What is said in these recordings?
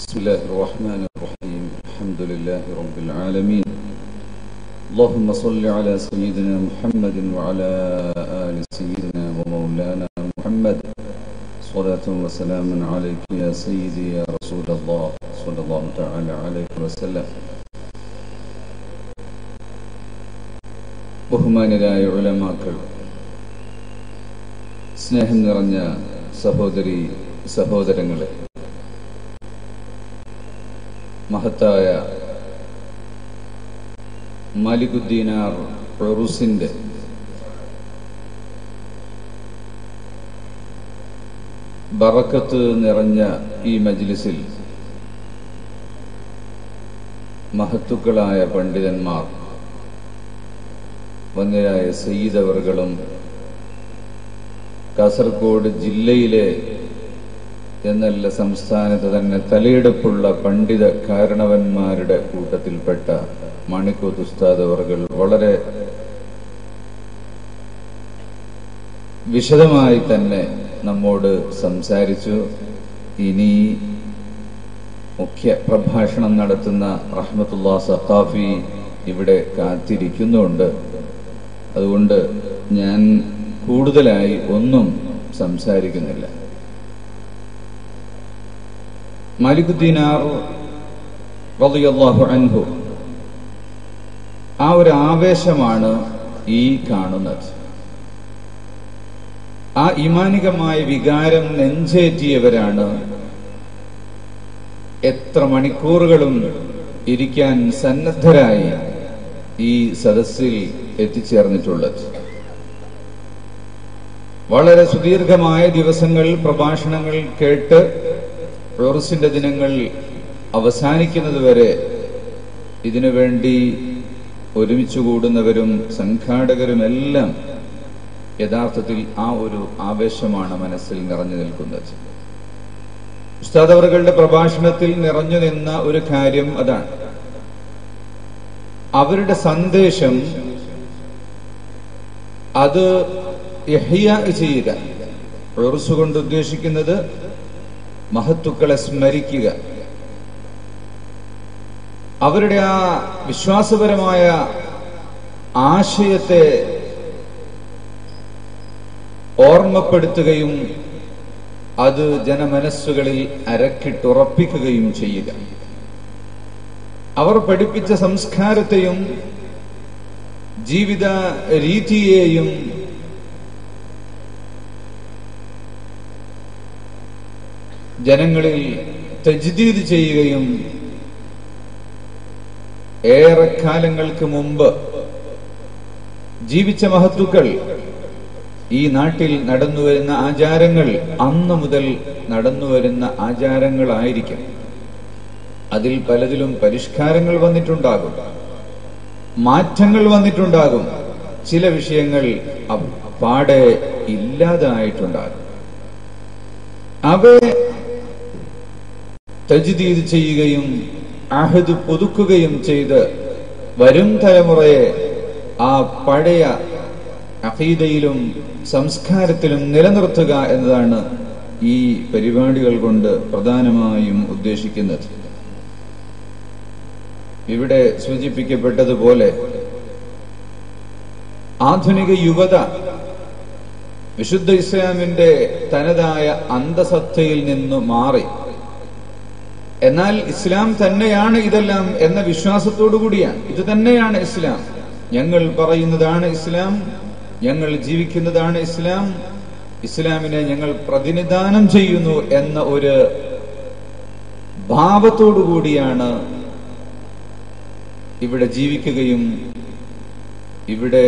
بسم الله الرحمن الرحيم الحمد لله رب العالمين اللهم صل على سيدنا محمد وعلى آل سيدنا ومولانا محمد صلاة وسلاما عليك يا سيدي يا رسول الله صلى الله تعالى عليه وسلم ബഹുമാനരായ ഉലമാക്കൾ സ്നേഹം നിറഞ്ഞ സഹോദരി സഹോദരങ്ങളെ മഹത്തായ മാലികുദ്ദീനാർ റൊറുസിന്റെ ബറക്കത്ത് നിറഞ്ഞ ഈ മജ്ലിസിൽ മഹത്തുക്കളായ പണ്ഡിതന്മാർ വന്യരായ സയ്യിദവറുകളും കാസർഗോഡ് ജില്ലയിലെ എന്നല്ല സംസ്ഥാനത്ത് തന്നെ തലയെടുപ്പുള്ള പണ്ഡിത കാരണവന്മാരുടെ കൂട്ടത്തിൽപ്പെട്ട മാണിക്കോത്ത് ഉസ്താദ് അവർകൾ വളരെ വിശദമായി തന്നെ നമ്മോട് സംസാരിച്ചു ഇനി മുഖ്യ പ്രഭാഷണം നടത്തുന്ന റഹ്മത്തുള്ള സഖാഫി ഇവിടെ കാത്തിരിക്കുന്നുണ്ട് അതുകൊണ്ട് ഞാൻ കൂടുതലായി ഒന്നും സംസാരിക്കുന്നില്ല മാലിക്കുദ്ദീനാർ റളിയല്ലാഹു അൻഹു ആ ഒരു ആവേശമാണ് ഈ കാണുന്നത് ആ ഇമാനികമായ വികാരം നെഞ്ചേറ്റിയവരാണ് എത്ര മണിക്കൂറുകളും ഇരിക്കാൻ സന്നദ്ധരായി ഈ സദസ്സിൽ എത്തിച്ചേർന്നിട്ടുള്ളത് വളരെ സുദീർഘമായ ദിവസങ്ങൾ പ്രഭാഷണങ്ങൾ കേട്ട് റോറസിന്റെ ദിനങ്ങൾ അവസാനിക്കുന്നതുവരെ ഇതിനുവേണ്ടി ഒരുമിച്ച് കൂടുന്നവരും സംഘാടകരുമെല്ലാം യഥാർത്ഥത്തിൽ ആ ഒരു ആവേശമാണ് മനസ്സിൽ നിറഞ്ഞു നിൽക്കുന്നത് ഉസ്താദ് അവറുകളുടെ പ്രഭാഷണത്തിൽ നിറഞ്ഞു നിന്ന ഒരു കാര്യം അതാണ് അവരുടെ സന്ദേശം അത് യഹ്യ ചെയ്യുക റോർസ് കൊണ്ട് ഉദ്ദേശിക്കുന്നത് മഹത്തുക്കളെ സ്മരിക്കുക അവരുടെ ആ വിശ്വാസപരമായ ആശയത്തെ ഓർമ്മപ്പെടുത്തുകയും അത് ജനമനസ്സുകളിൽ അരക്കിട്ടുറപ്പിക്കുകയും ചെയ്യുക അവർ പഠിപ്പിച്ച സംസ്കാരത്തെയും ജീവിത രീതിയെയും ജനങ്ങളിൽ തജ്ദീദ് ചെയ്യുകയും ഏറെ കാലങ്ങൾക്ക് മുമ്പ് ജീവിച്ച മഹത്തുക്കൾ ഈ നാട്ടിൽ നടന്നുവരുന്ന ആചാരങ്ങൾ അന്ന് മുതൽ നടന്നുവരുന്ന ആചാരങ്ങളായിരിക്കും അതിൽ പലതിലും പരിഷ്കാരങ്ങൾ വന്നിട്ടുണ്ടാകും മാറ്റങ്ങൾ വന്നിട്ടുണ്ടാകും ചില വിഷയങ്ങൾ പാടെ ഇല്ലാതായിട്ടുണ്ടാകും അവയെ തജ്ദീദ് ചെയ്യുകയും അഹദ് പുതുക്കുകയും ചെയ്ത് വരും തലമുറയെ ആ പഴയ അഖീദയിലും സംസ്കാരത്തിലും നിലനിർത്തുക എന്നതാണ് ഈ പരിപാടികൾ കൊണ്ട് പ്രധാനമായും ഉദ്ദേശിക്കുന്നത് ഇവിടെ സൂചിപ്പിക്കപ്പെട്ടതുപോലെ ആധുനിക യുവത വിശുദ്ധ ഇസ്ലാമിന്റെ തനതായ അന്തസത്തയിൽ നിന്ന് മാറി എന്നാൽ ഇസ്ലാം തന്നെയാണ് ഇതെല്ലാം എന്ന വിശ്വാസത്തോടു കൂടിയാണ് ഇത് തന്നെയാണ് ഇസ്ലാം ഞങ്ങൾ പറയുന്നതാണ് ഇസ്ലാം ഞങ്ങൾ ജീവിക്കുന്നതാണ് ഇസ്ലാം ഇസ്ലാമിനെ ഞങ്ങൾ പ്രതിനിധാനം ചെയ്യുന്നു എന്ന ഒരു ഭാവത്തോടു കൂടിയാണ് ഇവിടെ ജീവിക്കുകയും ഇവിടെ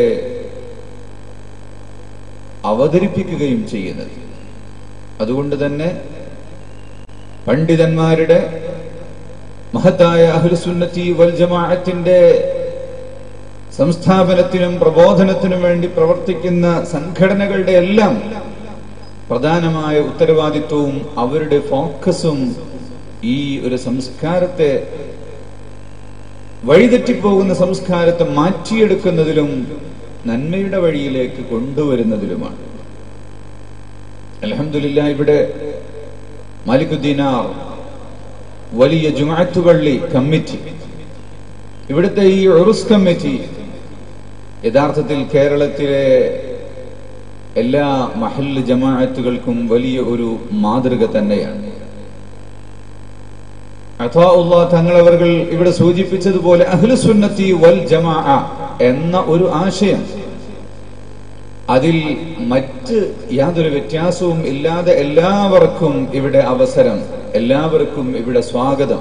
അവതരിപ്പിക്കുകയും ചെയ്യുന്നത് അതുകൊണ്ട് തന്നെ പണ്ഡിതന്മാരുടെ മഹത്തായ അഹ്ലുസുന്നത്തി വൽ ജമാഅത്തിന്റെ സംസ്ഥാപനത്തിനും പ്രബോധനത്തിനും വേണ്ടി പ്രവർത്തിക്കുന്ന സംഘടനകളുടെ എല്ലാം പ്രധാനമായ ഉത്തരവാദിത്വവും അവരുടെ ഫോക്കസും ഈ ഒരു സംസ്കാരത്തെ വഴിതെറ്റിപ്പോകുന്ന സംസ്കാരത്തെ മാറ്റിയെടുക്കുന്നതിലും നന്മയുടെ വഴിയിലേക്ക് കൊണ്ടുവരുന്നതിലുമാണ് അലഹമില്ല ഇവിടെ മാലിക്കുദ്ദീനാർ വലിയ ജുമാഅത്ത് പള്ളി കമ്മിറ്റി ഇവിടുത്തെ ഈ ഉറുസ് കമ്മിറ്റി യഥാർത്ഥത്തിൽ കേരളത്തിലെ എല്ലാ മഹല്ല് ജമാഅത്തുകൾക്കും വലിയ ഒരു മാതൃക തന്നെയാണ് അഥാഉള്ള തങ്ങളവர்கள் ഇവിടെ സൂചിപ്പിച്ചതുപോലെ അഹ്ലുസുന്നത്തി വൽ ജമാ എന്ന ഒരു ആശയം അതിൽ മറ്റ് യാതൊരു വ്യത്യാസവും ഇല്ലാതെ എല്ലാവർക്കും ഇവിടെ അവസരം എല്ലാവർക്കും ഇവിടെ സ്വാഗതം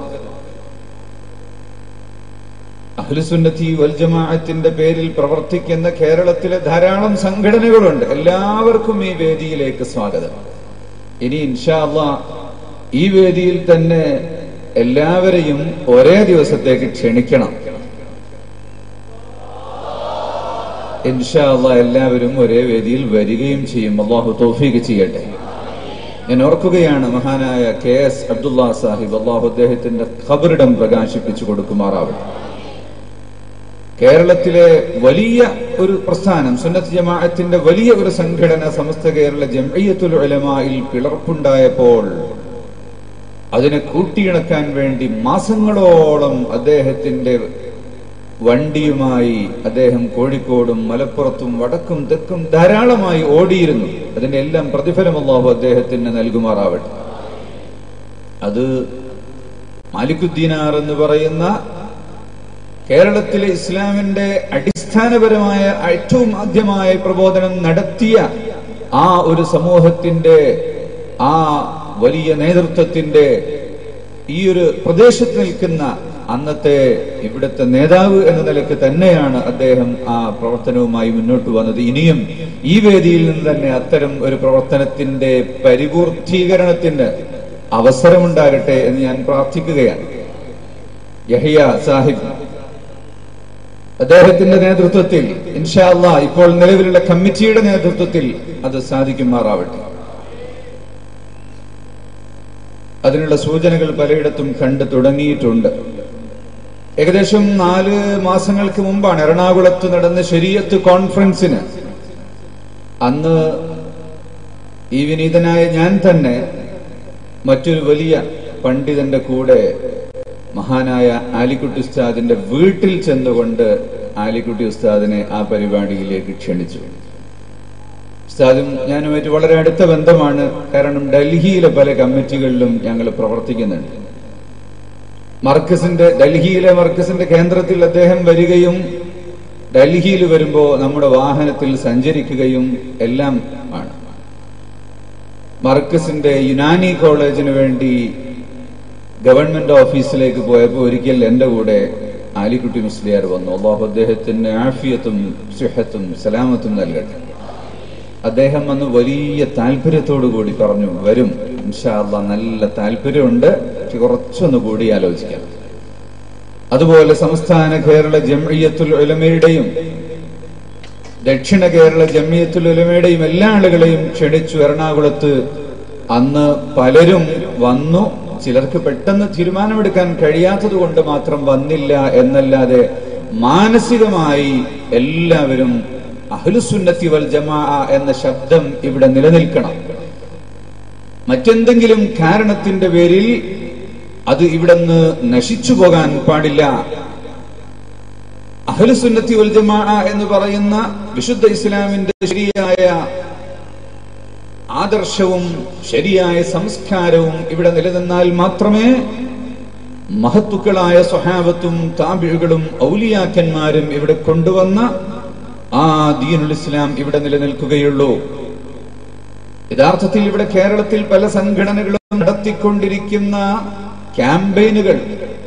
അഹ്ലുസുന്നത്തി വൽ ജമാഅത്തിന്റെ പേരിൽ പ്രവർത്തിക്കുന്ന കേരളത്തിലെ ധാരാളം സംഘടനകളുണ്ട് എല്ലാവർക്കും ഈ വേദിയിലേക്ക് സ്വാഗതം ഇനി ഇൻഷാ അള്ളാ ഈ വേദിയിൽ തന്നെ എല്ലാവരെയും ഒരേ ദിവസത്തേക്ക് ക്ഷണിക്കണം ഇൻഷാ അള്ളാ എല്ലാവരും ഒരേ വേദിയിൽ വരികയും ചെയ്യും അള്ളാഹു തോഫീക്ക് ചെയ്യട്ടെ ഞാൻ ഓർക്കുകയാണ് മഹാനായ കെ എസ് അബ്ദുള്ള സാഹിബ് അള്ളാഹു അദ്ദേഹത്തിന്റെ ഖബറിടം പ്രകാശിപ്പിച്ചു കൊടുക്കുമാറാവട്ടെ കേരളത്തിലെ വലിയ ഒരു പ്രസ്ഥാനം സുന്നത്ത് ജമാഅത്തിന്റെ വലിയ ഒരു സംഘടന സമസ്ത കേരള ജംഇയ്യത്തുൽ ഉലമായിൽ പിളർപ്പുണ്ടായപ്പോൾ അതിനെ കൂട്ടിയിണക്കാൻ വേണ്ടി മാസങ്ങളോളം അദ്ദേഹത്തിന്റെ വണ്ടിയുമായി അദ്ദേഹം കോഴിക്കോടും മലപ്പുറത്തും വടക്കും തെക്കും ധാരാളമായി ഓടിയിരുന്നു അതിന്റെ എല്ലാം പ്രതിഫലം അള്ളാഹു അദ്ദേഹത്തിന് നൽകുമാറാവട്ടെ അത് മാലിക്കുദ്ദീനാർ എന്ന് പറയുന്ന കേരളത്തിലെ ഇസ്ലാമിന്റെ അടിസ്ഥാനപരമായ ഏറ്റവും ആദ്യമായ പ്രബോധനം നടത്തിയ ആ ഒരു സമൂഹത്തിന്റെ ആ വലിയ നേതൃത്വത്തിന്റെ ഈ ഒരു പ്രദേശത്ത് നിൽക്കുന്ന അന്നത്തെ ഇവിടുത്തെ നേതാവ് എന്ന നിലയ്ക്ക് തന്നെയാണ് അദ്ദേഹം ആ പ്രവർത്തനവുമായി മുന്നോട്ട് വന്നത് ഇനിയും ഈ വേദിയിൽ നിന്ന് തന്നെ അത്തരം ഒരു പ്രവർത്തനത്തിന്റെ പരിപൂർത്തീകരണത്തിന് അവസരമുണ്ടാകട്ടെ എന്ന് ഞാൻ പ്രാർത്ഥിക്കുകയാണ് യഹിയ സാഹിബ് അദ്ദേഹത്തിന്റെ നേതൃത്വത്തിൽ ഇൻഷാല്ല ഇപ്പോൾ നിലവിലുള്ള കമ്മിറ്റിയുടെ നേതൃത്വത്തിൽ അത് സാധിക്കുമാറാവട്ടെ അതിനുള്ള സൂചനകൾ പലയിടത്തും കണ്ടു തുടങ്ങിയിട്ടുണ്ട് ഏകദേശം നാല് മാസങ്ങൾക്ക് മുമ്പാണ് എറണാകുളത്ത് നടന്ന ശരീരത്ത് കോൺഫറൻസിന് അന്ന് ഈ വിനീതനായ ഞാൻ തന്നെ മറ്റൊരു വലിയ പണ്ഡിതന്റെ കൂടെ മഹാനായ ആലിക്കുട്ടി ഉസ്താദിന്റെ വീട്ടിൽ ചെന്നുകൊണ്ട് ആലിക്കുട്ടി ഉസ്താദിനെ ആ പരിപാടിയിലേക്ക് ക്ഷണിച്ചു ഉസ്താദും ഞാനുമായിട്ട് വളരെ അടുത്ത ബന്ധമാണ് കാരണം ഡൽഹിയിലെ പല കമ്മിറ്റികളിലും ഞങ്ങൾ പ്രവർത്തിക്കുന്നുണ്ട് മർക്കസിന്റെ ഡൽഹിയിലെ മർക്കസിന്റെ കേന്ദ്രത്തിൽ അദ്ദേഹം വരികയും ഡൽഹിയിൽ വരുമ്പോ നമ്മുടെ വാഹനത്തിൽ സഞ്ചരിക്കുകയും എല്ലാം ആണ് മർക്കസിന്റെ യുനാനി കോളേജിന് വേണ്ടി ഗവൺമെന്റ് ഓഫീസിലേക്ക് പോയപ്പോൾ ഒരിക്കൽ എന്റെ കൂടെ ആലിക്കുട്ടി മുസ്ലിയാർ വന്നു അള്ളാഹു അദ്ദേഹത്തിന് ആഫിയത്തും സുഹത്തും സലാമത്തും നൽകട്ടെ അദ്ദേഹം അന്ന് വലിയ താല്പര്യത്തോടു കൂടി പറഞ്ഞു വരും ഇൻഷാല്ല നല്ല താല്പര്യമുണ്ട് പക്ഷെ കുറച്ചൊന്ന് കൂടി ആലോചിക്കാം അതുപോലെ സംസ്ഥാന കേരള ജംഇയ്യത്തുൽ ഉലമയുടെയും ദക്ഷിണ കേരള ജംഇയ്യത്തുൽ ഉലമയുടെയും എല്ലാ ആളുകളെയും ക്ഷണിച്ചു എറണാകുളത്ത് അന്ന് പലരും വന്നു ചിലർക്ക് പെട്ടെന്ന് തീരുമാനമെടുക്കാൻ കഴിയാത്തത് കൊണ്ട് മാത്രം വന്നില്ല എന്നല്ലാതെ മാനസികമായി എല്ലാവരും അഹ്ലുസുന്നത്തി വൽ ജമാ എന്ന ശബ്ദം ഇവിടെ നിലനിൽക്കണം മറ്റെന്തെങ്കിലും കാരണത്തിന്റെ പേരിൽ അത് ഇവിടുന്ന് നശിച്ചു പോകാൻ പാടില്ല അഹ്ലുസുന്നത്തി വൽ ജമാ എന്ന് പറയുന്ന വിശുദ്ധ ഇസ്ലാമിന്റെ ശരിയായ ആദർശവും ശരിയായ സംസ്കാരവും ഇവിടെ നിലനിന്നാൽ മാത്രമേ മഹത്തുക്കളായ സ്വഹാബത്തും താബിഴുകളും ഔലിയാക്കന്മാരും ഇവിടെ കൊണ്ടുവന്ന ആ ദീനുൽ ഇസ്ലാം ഇവിടെ നിലനിൽക്കുകയുള്ളൂ യഥാർത്ഥത്തിൽ ഇവിടെ കേരളത്തിൽ പല സംഘടനകളും നടത്തിക്കൊണ്ടിരിക്കുന്ന ക്യാമ്പയിനുകൾ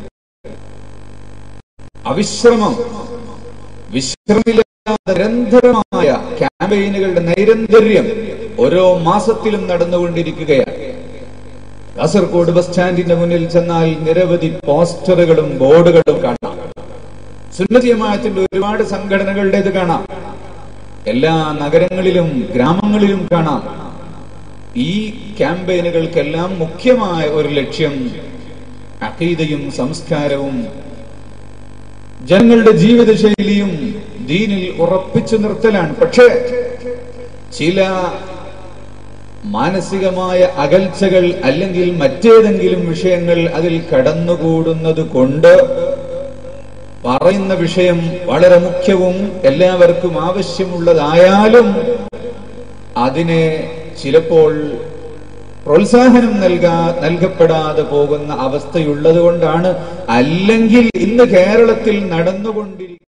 അവിശ്രമം വിശ്രമില്ലാത്ത നിരന്തരമായ ക്യാമ്പയിനുകളുടെ നൈരന്തര്യം ഓരോ മാസത്തിലും നടന്നുകൊണ്ടിരിക്കുകയാണ് കാസർഗോഡ് ബസ് സ്റ്റാൻഡിന്റെ മുന്നിൽ ചെന്നാൽ നിരവധി പോസ്റ്ററുകളും ബോർഡുകളും കാണാം സുന്നതിയമായത്തിന്റെ ഒരുപാട് സംഘടനകളുടേത് കാണാം എല്ലാ നഗരങ്ങളിലും ഗ്രാമങ്ങളിലും കാണാം ഈ ക്യാമ്പയിനുകൾക്കെല്ലാം മുഖ്യമായ ഒരു ലക്ഷ്യം അഖീദയും സംസ്കാരവും ജനങ്ങളുടെ ജീവിതശൈലിയും ദീനിൽ ഉറപ്പിച്ചു നിർത്തലാണ് പക്ഷേ ചില മാനസികമായ അകൽച്ചകൾ അല്ലെങ്കിൽ മറ്റേതെങ്കിലും വിഷയങ്ങൾ അതിൽ കടന്നുകൂടുന്നത് കൊണ്ട് പറയുന്ന വിഷയം വളരെ മുഖ്യവും എല്ലാവർക്കും ആവശ്യമുള്ളതായാലും അതിനെ ചിലപ്പോൾ പ്രോത്സാഹനം നൽകാ നൽകപ്പെടാതെ പോകുന്ന അവസ്ഥയുള്ളത് കൊണ്ടാണ് അല്ലെങ്കിൽ ഇന്ന് കേരളത്തിൽ നടന്നുകൊണ്ടിരിക്കുന്ന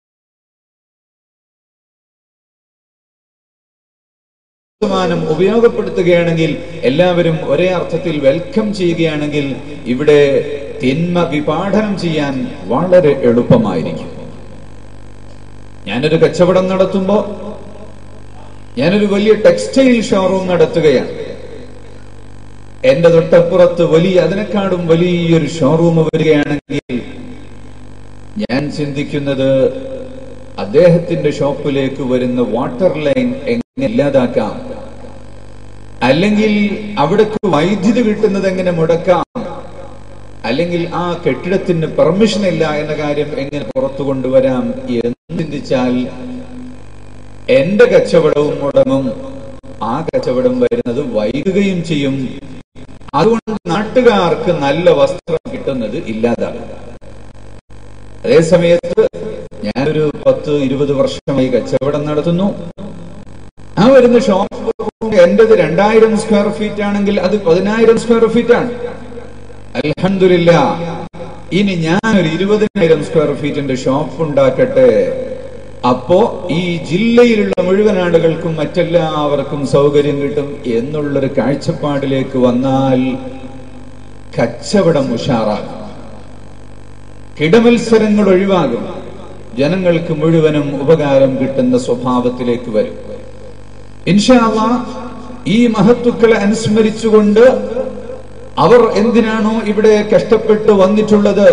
ശതമാനം ഉപയോഗപ്പെടുത്തുകയാണെങ്കിൽ എല്ലാവരും ഒരേ അർത്ഥത്തിൽ വെൽക്കം ചെയ്യുകയാണെങ്കിൽ ഇവിടെ തിന്മ വിപാഠനം ചെയ്യാൻ വളരെ എളുപ്പമായിരിക്കും ഞാനൊരു കച്ചവടം നടത്തുമ്പോ ഞാനൊരു വലിയ ടെക്സ്റ്റൈൽ ഷോറൂം നടത്തുകയാണ് എന്റെ തൊട്ടപ്പുറത്ത് വലിയ അതിനെക്കാളും വലിയൊരു ഷോറൂം വരികയാണെങ്കിൽ ഞാൻ ചിന്തിക്കുന്നത് അദ്ദേഹത്തിന്റെ ഷോപ്പിലേക്ക് വരുന്ന വാട്ടർ ലൈൻ എങ്ങനെ ഇല്ലാതാക്കാം അല്ലെങ്കിൽ അവിടേക്ക് വൈദ്യുതി കിട്ടുന്നത് എങ്ങനെ മുടക്കാം അല്ലെങ്കിൽ ആ കെട്ടിടത്തിന് പെർമിഷൻ ഇല്ല എന്ന കാര്യം എങ്ങനെ പുറത്തു കൊണ്ടുവരാം എന്ന് ചിന്തിച്ചാൽ എന്റെ കച്ചവടവും മുടങ്ങും ആ കച്ചവടം വരുന്നത് വൈകുകയും ചെയ്യും അതുകൊണ്ട് നാട്ടുകാർക്ക് നല്ല വസ്ത്രം കിട്ടുന്നത് ഇല്ലാതാകും അതേ സമയത്ത് ഞാനൊരു പത്ത് ഇരുപത് വർഷമായി കച്ചവടം നടത്തുന്നു ആ വരുന്ന ഷോപ്പ് എന്റേത് രണ്ടായിരം സ്ക്വയർ ഫീറ്റ് ആണെങ്കിൽ അത് പതിനായിരം സ്ക്വയർ ഫീറ്റ് ആണ് അൽഹമില്ല ഇനി ഞാൻ ഒരു ഇരുപതിനായിരം സ്ക്വയർ ഫീറ്റിന്റെ ഷോപ്പ് ഉണ്ടാക്കട്ടെ അപ്പോ ഈ ജില്ലയിലുള്ള മുഴുവൻ ആളുകൾക്കും മറ്റെല്ലാവർക്കും സൗകര്യം കിട്ടും എന്നുള്ളൊരു കാഴ്ചപ്പാടിലേക്ക് വന്നാൽ കച്ചവടം ഉഷാറാകും കിടമത്സരങ്ങൾ ഒഴിവാകും ജനങ്ങൾക്ക് മുഴുവനും ഉപകാരം കിട്ടുന്ന സ്വഭാവത്തിലേക്ക് വരും ഇൻഷാല്ല ഈ മഹത്തുക്കളെ അനുസ്മരിച്ചുകൊണ്ട് അവർ എന്തിനാണോ ഇവിടെ കഷ്ടപ്പെട്ട് വന്നിട്ടുള്ളത്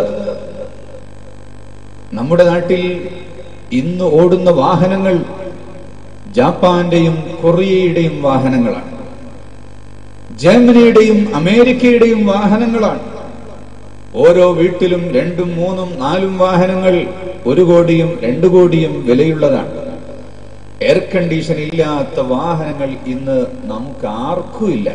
നമ്മുടെ നാട്ടിൽ ഇന്ന് ഓടുന്ന വാഹനങ്ങൾ ജാപ്പാന്റെയും കൊറിയയുടെയും വാഹനങ്ങളാണ് ജർമ്മനിയുടെയും അമേരിക്കയുടെയും വാഹനങ്ങളാണ് ഓരോ വീട്ടിലും രണ്ടും മൂന്നും നാലും വാഹനങ്ങൾ ഒരു കോടിയും രണ്ടു കോടിയും വിലയുള്ളതാണ് എയർ കണ്ടീഷൻ ഇല്ലാത്ത വാഹനങ്ങൾ ഇന്ന് നമുക്ക് ആർക്കും ഇല്ല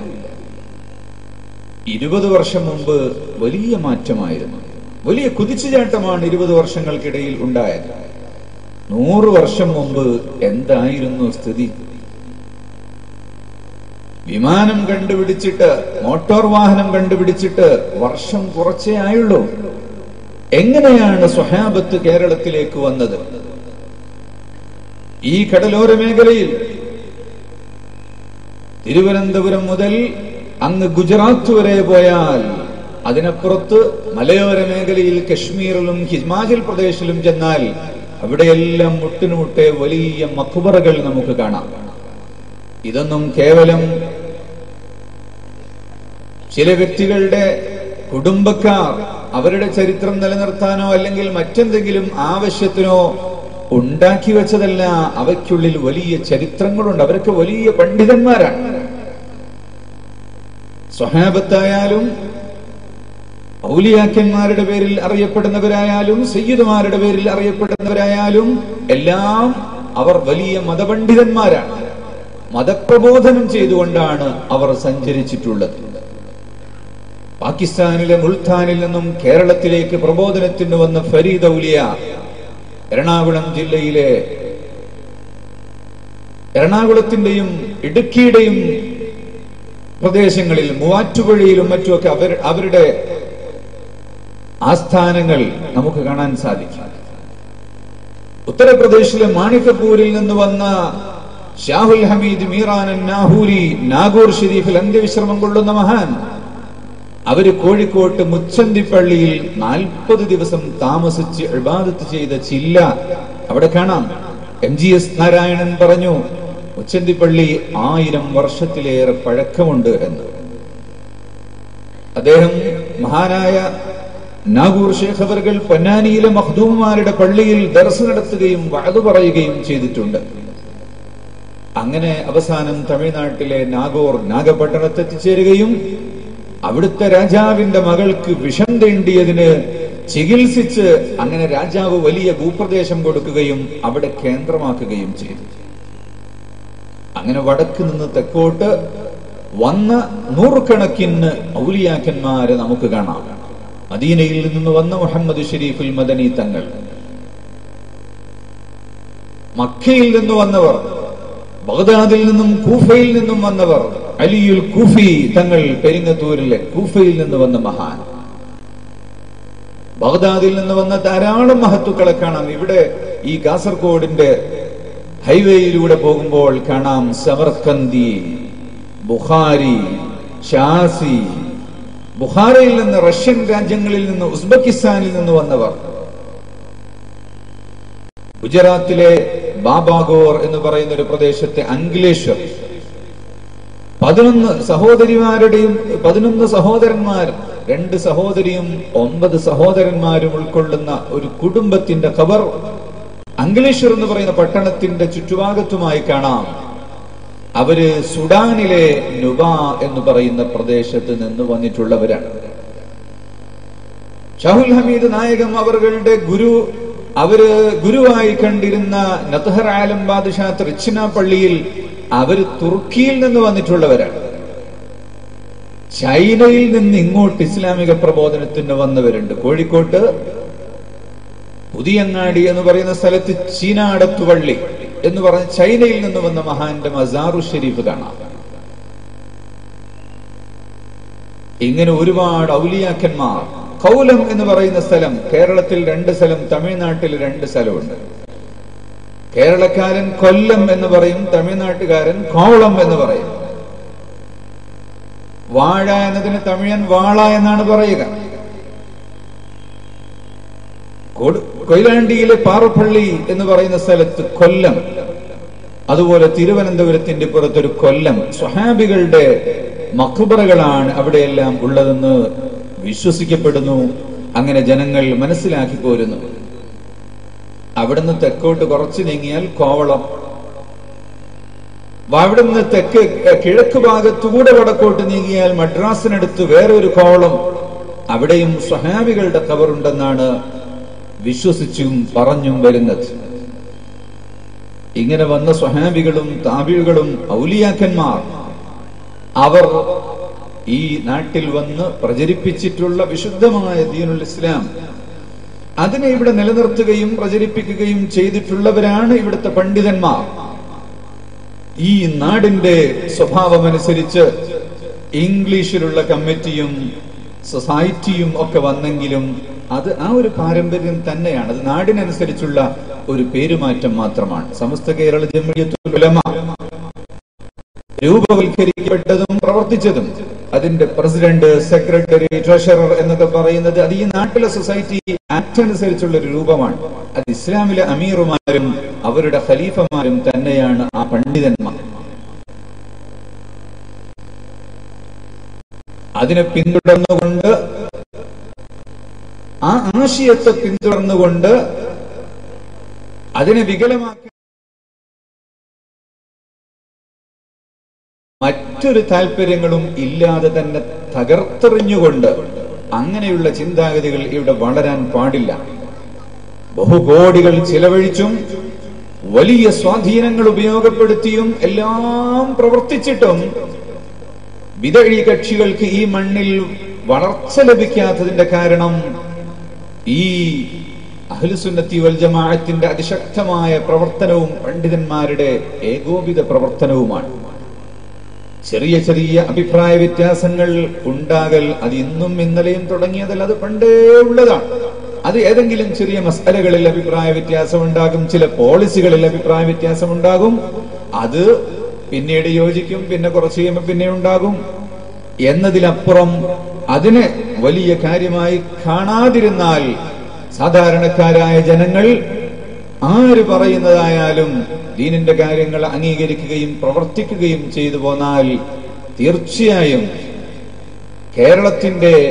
ഇരുപത് വർഷം മുമ്പ് വലിയ മാറ്റമായിരുന്നു വലിയ കുതിച്ചുചാട്ടമാണ് ഇരുപത് വർഷങ്ങൾക്കിടയിൽ ഉണ്ടായത് നൂറ് വർഷം മുമ്പ് എന്തായിരുന്നു സ്ഥിതി വിമാനം കണ്ടുപിടിച്ചിട്ട് മോട്ടോർ വാഹനം കണ്ടുപിടിച്ചിട്ട് വർഷം കുറച്ചേ ആയുള്ളൂ എങ്ങനെയാണ് സ്വഹാബത്ത് കേരളത്തിലേക്ക് വന്നത് ഈ കടലോര മേഖലയിൽ തിരുവനന്തപുരം മുതൽ അങ്ങ് ഗുജറാത്ത് വരെ പോയാൽ അതിനപ്പുറത്ത് മലയോര മേഖലയിൽ കശ്മീരിലും ഹിമാചൽ പ്രദേശിലും ചെന്നാൽ അവിടെയെല്ലാം മുട്ടിനുമുട്ടെ വലിയ മഖുബറകൾ നമുക്ക് കാണാം ഇതൊന്നും കേവലം ചില വ്യക്തികളുടെ കുടുംബക്കാർ അവരുടെ ചരിത്രം നിലനിർത്താനോ അല്ലെങ്കിൽ മറ്റെന്തെങ്കിലും ആവശ്യത്തിനോ ഉണ്ടാക്കി വെച്ചതല്ല അവയ്ക്കുള്ളിൽ വലിയ ചരിത്രങ്ങളുണ്ട് അവരൊക്കെ വലിയ പണ്ഡിതന്മാരാണ് സ്വഹാബത്തായാലും ഔലിയാക്കന്മാരുടെ പേരിൽ അറിയപ്പെടുന്നവരായാലും സയ്യിദുമാരുടെ പേരിൽ അറിയപ്പെടുന്നവരായാലും എല്ലാം അവർ വലിയ മതപണ്ഡിതന്മാരാണ് മതപ്രബോധനം ചെയ്തുകൊണ്ടാണ് അവർ സഞ്ചരിച്ചിട്ടുള്ളത് പാകിസ്ഥാനിലെ മുൾത്താനിൽ നിന്നും കേരളത്തിലേക്ക് പ്രബോധനത്തിന് വന്ന ഫരീദ് ഔലിയ എറണാകുളം ജില്ലയിലെ എറണാകുളത്തിന്റെയും ഇടുക്കിയുടെയും പ്രദേശങ്ങളിൽ മൂവാറ്റുപുഴയിലും മറ്റുമൊക്കെ അവർ അവരുടെ ആസ്ഥാനങ്ങൾ നമുക്ക് കാണാൻ സാധിക്കും ഉത്തർപ്രദേശിലെ മാണിക്കപ്പൂരിൽ നിന്ന് വന്ന ഷാഹുൽ ഹമീദ് മീറാനൻ നാഹൂരി നാഗൂർ ഷെരീഫിൽ അന്ത്യവിശ്രമം കൊള്ളുന്ന മഹാൻ അവര് കോഴിക്കോട്ട് മുച്ചന്തിപ്പള്ളിയിൽ നാൽപ്പത് ദിവസം താമസിച്ച് ഇബാദത്ത് ചെയ്ത ചില്ല അവിടെ കാണാം എം ജി എസ് നാരായണൻ പറഞ്ഞു മുച്ചന്തിപ്പള്ളി ആയിരം വർഷത്തിലേറെ പഴക്കമുണ്ട് എന്ന് അദ്ദേഹം മഹാനായ നാഗൂർ ഷേഖ് അവർകൾ പൊന്നാനിയിലെ മഹ്ദൂമാരുടെ പള്ളിയിൽ ദർസ് നടത്തുകയും വഴതു പറയുകയും ചെയ്തിട്ടുണ്ട് അങ്ങനെ അവസാനം തമിഴ്നാട്ടിലെ നാഗോർ നാഗപട്ടണത്ത് എത്തിച്ചേരുകയും അവിടുത്തെ രാജാവിന്റെ മകൾക്ക് വിഷം തേണ്ടിയതിന് ചികിത്സിച്ച് അങ്ങനെ രാജാവ് വലിയ ഭൂപ്രദേശം കൊടുക്കുകയും അവിടെ കേന്ദ്രമാക്കുകയും ചെയ്തു അങ്ങനെ വടക്ക് നിന്ന് തെക്കോട്ട് വന്ന നൂറുകണക്കിന് ഔലിയാക്കന്മാരെ നമുക്ക് കാണാം മദീനയിൽ നിന്ന് വന്ന മുഹമ്മദ് ഷരീഫുൽ മദനി തങ്ങൾ മക്കയിൽ നിന്ന് വന്നവർ ബഗ്ദാദിൽ നിന്നും കൂഫയിൽ നിന്നും വന്നവർ അലിയുൽ കൂഫി തങ്ങൾ പെരിങ്ങത്തൂരിലെ കൂഫയിൽ നിന്ന് വന്ന മഹാൻ ബഗ്ദാദിൽ നിന്ന് വന്ന ധാരാളം മഹത്തുക്കളെ കാണാം ഇവിടെ ഈ കാസർഗോഡിന്റെ ഹൈവേയിലൂടെ പോകുമ്പോൾ കാണാം സമർക്കന്തി ബുഖാരി ഷാസി ബുഖാരയിൽ നിന്ന് റഷ്യൻ രാജ്യങ്ങളിൽ നിന്ന് ഉസ്ബെക്കിസ്ഥാനിൽ നിന്ന് വന്നവർ ഗുജറാത്തിലെ ബാബാഗോർ എന്ന് പറയുന്ന ഒരു പ്രദേശത്തെ അങ്കിലേശ്വർ പതിനൊന്ന് സഹോദരിമാരുടെയും പതിനൊന്ന് സഹോദരന്മാർ രണ്ട് സഹോദരിയും ഒമ്പത് സഹോദരന്മാരും ഉൾക്കൊള്ളുന്ന ഒരു കുടുംബത്തിന്റെ ഖബർ അങ്കിലേശ്വർ എന്ന് പറയുന്ന പട്ടണത്തിന്റെ ചുറ്റുഭാഗത്തുമായി കാണാം അവര് സുഡാനിലെ നുബ എന്ന് പറയുന്ന പ്രദേശത്ത് നിന്ന് വന്നിട്ടുള്ളവരാണ് ഷാഹുൽ ഹമീദ് നായകം അവരുടെ ഗുരു അവര് ഗുരുവായി കണ്ടിരുന്ന നത്ഹർ ആലം ബാദ്ഷാ തൃച്ചിന പള്ളിയിൽ അവര് തുർക്കിയിൽ നിന്ന് വന്നിട്ടുള്ളവരാണ് ചൈനയിൽ നിന്ന് ഇങ്ങോട്ട് ഇസ്ലാമിക പ്രബോധനത്തിന് വന്നവരുണ്ട് കോഴിക്കോട്ട് പുതിയങ്ങാടി എന്ന് പറയുന്ന സ്ഥലത്ത് ചീനാടത്തുവള്ളി എന്ന് പറഞ്ഞ ചൈനയിൽ നിന്ന് വന്ന മഹാന്റെ മസാറു ഷെരീഫ് കാണാം ഇങ്ങനെ ഒരുപാട് ഔലിയാക്കന്മാർ കൗലം എന്ന് പറയുന്ന സ്ഥലം കേരളത്തിൽ രണ്ട് സ്ഥലം തമിഴ്നാട്ടിൽ രണ്ട് സ്ഥലമുണ്ട് കേരളക്കാരൻ കൊല്ലം എന്ന് പറയും തമിഴ്നാട്ടുകാരൻ കോളം എന്ന് പറയും വാഴ എന്നതിന് തമിഴൻ വാള എന്നാണ് പറയുക കൊടു- കൊയിലാണ്ടിയിലെ പാറപ്പള്ളി എന്ന് പറയുന്ന സ്ഥലത്ത് കൊല്ലം അതുപോലെ തിരുവനന്തപുരത്തിന്റെ പുറത്തൊരു കൊല്ലം സ്വഹാബികളുടെ മഖബറകളാണ് അവിടെയെല്ലാം ഉള്ളതെന്ന് വിശ്വസിക്കപ്പെടുന്നു അങ്ങനെ ജനങ്ങൾ മനസ്സിലാക്കി പോരുന്നു അവിടുന്ന് തെക്കോട്ട് കുറച്ച് നീങ്ങിയാൽ കോവളം അവിടുന്ന് തെക്ക് കിഴക്ക് ഭാഗത്തുകൂടെ വടക്കോട്ട് നീങ്ങിയാൽ മദ്രാസിനടുത്ത് വേറെ ഒരു കോവളം അവിടെയും സ്വഹാബികളുടെ കവറുണ്ടെന്നാണ് വിശ്വസിച്ചും പറഞ്ഞും വരുന്നത് ഇങ്ങനെ വന്ന സ്വഹാബികളും താബികളും ഔലിയാക്കന്മാർ അവർ ഈ നാട്ടിൽ വന്ന് പ്രചരിപ്പിച്ചിട്ടുള്ള വിശുദ്ധമായ ദീനുൽ ഇസ്ലാം അതിനെ ഇവിടെ നിലനിർത്തുകയും പ്രചരിപ്പിക്കുകയും ചെയ്തിട്ടുള്ളവരാണ് ഇവിടുത്തെ പണ്ഡിതന്മാർ ഈ നാടിന്റെ സ്വഭാവമനുസരിച്ച് ഇംഗ്ലീഷിലുള്ള കമ്മിറ്റിയും സൊസൈറ്റിയും ഒക്കെ വന്നെങ്കിലും അത് ആ ഒരു പാരമ്പര്യം തന്നെയാണ് അത് നാടിനനുസരിച്ചുള്ള ഒരു പേരുമാറ്റം മാത്രമാണ് സമസ്ത കേരള ജമിയത്തുൽ ഉലമ രൂപവൽക്കരിക്കപ്പെട്ടതും പ്രവർത്തിച്ചതും അതിന്റെ പ്രസിഡന്റ് സെക്രട്ടറി ട്രഷറർ എന്നൊക്കെ പറയുന്നത് അത് ഈ നാട്ടിലെ സൊസൈറ്റി ആക്ട് അനുസരിച്ചുള്ള ഒരു രൂപമാണ് അത് ഇസ്ലാമിലെ അമീറുമാരും അവരുടെ ഖലീഫമാരും തന്നെയാണ് ആ പണ്ഡിതന്മാർ അതിനെ പിന്തുടർന്നുകൊണ്ട് ആ ആശയത്തെ പിന്തുടർന്നുകൊണ്ട് അതിനെ വികലമാക്കി മറ്റൊരു താല്പര്യങ്ങളും ഇല്ലാതെ തന്നെ തകർത്തെറിഞ്ഞുകൊണ്ട് അങ്ങനെയുള്ള ചിന്താഗതികൾ ഇവിടെ വളരാൻ പാടില്ല ബഹുകോടികൾ ചിലവഴിച്ചും വലിയ സ്വാധീനങ്ങൾ ഉപയോഗപ്പെടുത്തിയും എല്ലാം പ്രവർത്തിച്ചിട്ടും വിതഴി കക്ഷികൾക്ക് ഈ മണ്ണിൽ വളർച്ച ലഭിക്കാത്തതിന്റെ കാരണം ഈ അഹ്ലുസുന്നത്തി വൽ ജമാഅത്തിന്റെ അതിശക്തമായ പ്രവർത്തനവും പണ്ഡിതന്മാരുടെ ഏകോപിത പ്രവർത്തനവുമാണ് ചെറിയ ചെറിയ അഭിപ്രായ വ്യത്യാസങ്ങൾ ഉണ്ടാകൽ അത് ഇന്നും ഇന്നലെയും തുടങ്ങിയതല്ല അത് പണ്ടേ ഉള്ളതാണ് അത് ഏതെങ്കിലും ചെറിയ മസാലകളിൽ അഭിപ്രായ വ്യത്യാസം ഉണ്ടാകും ചില പോളിസികളിൽ അഭിപ്രായ വ്യത്യാസം ഉണ്ടാകും അത് പിന്നീട് യോജിക്കും പിന്നെ കുറച്ച് കഴിയുമ്പോൾ പിന്നെ ഉണ്ടാകും എന്നതിലപ്പുറം അതിനെ വലിയ കാര്യമായി കാണാതിരുന്നാൽ സാധാരണക്കാരായ ജനങ്ങൾ ആര് പറയുന്നതായാലും ദീനിന്റെ കാര്യങ്ങൾ അംഗീകരിക്കുകയും പ്രവർത്തിക്കുകയും ചെയ്തു പോന്നാൽ തീർച്ചയായും കേരളത്തിന്റെ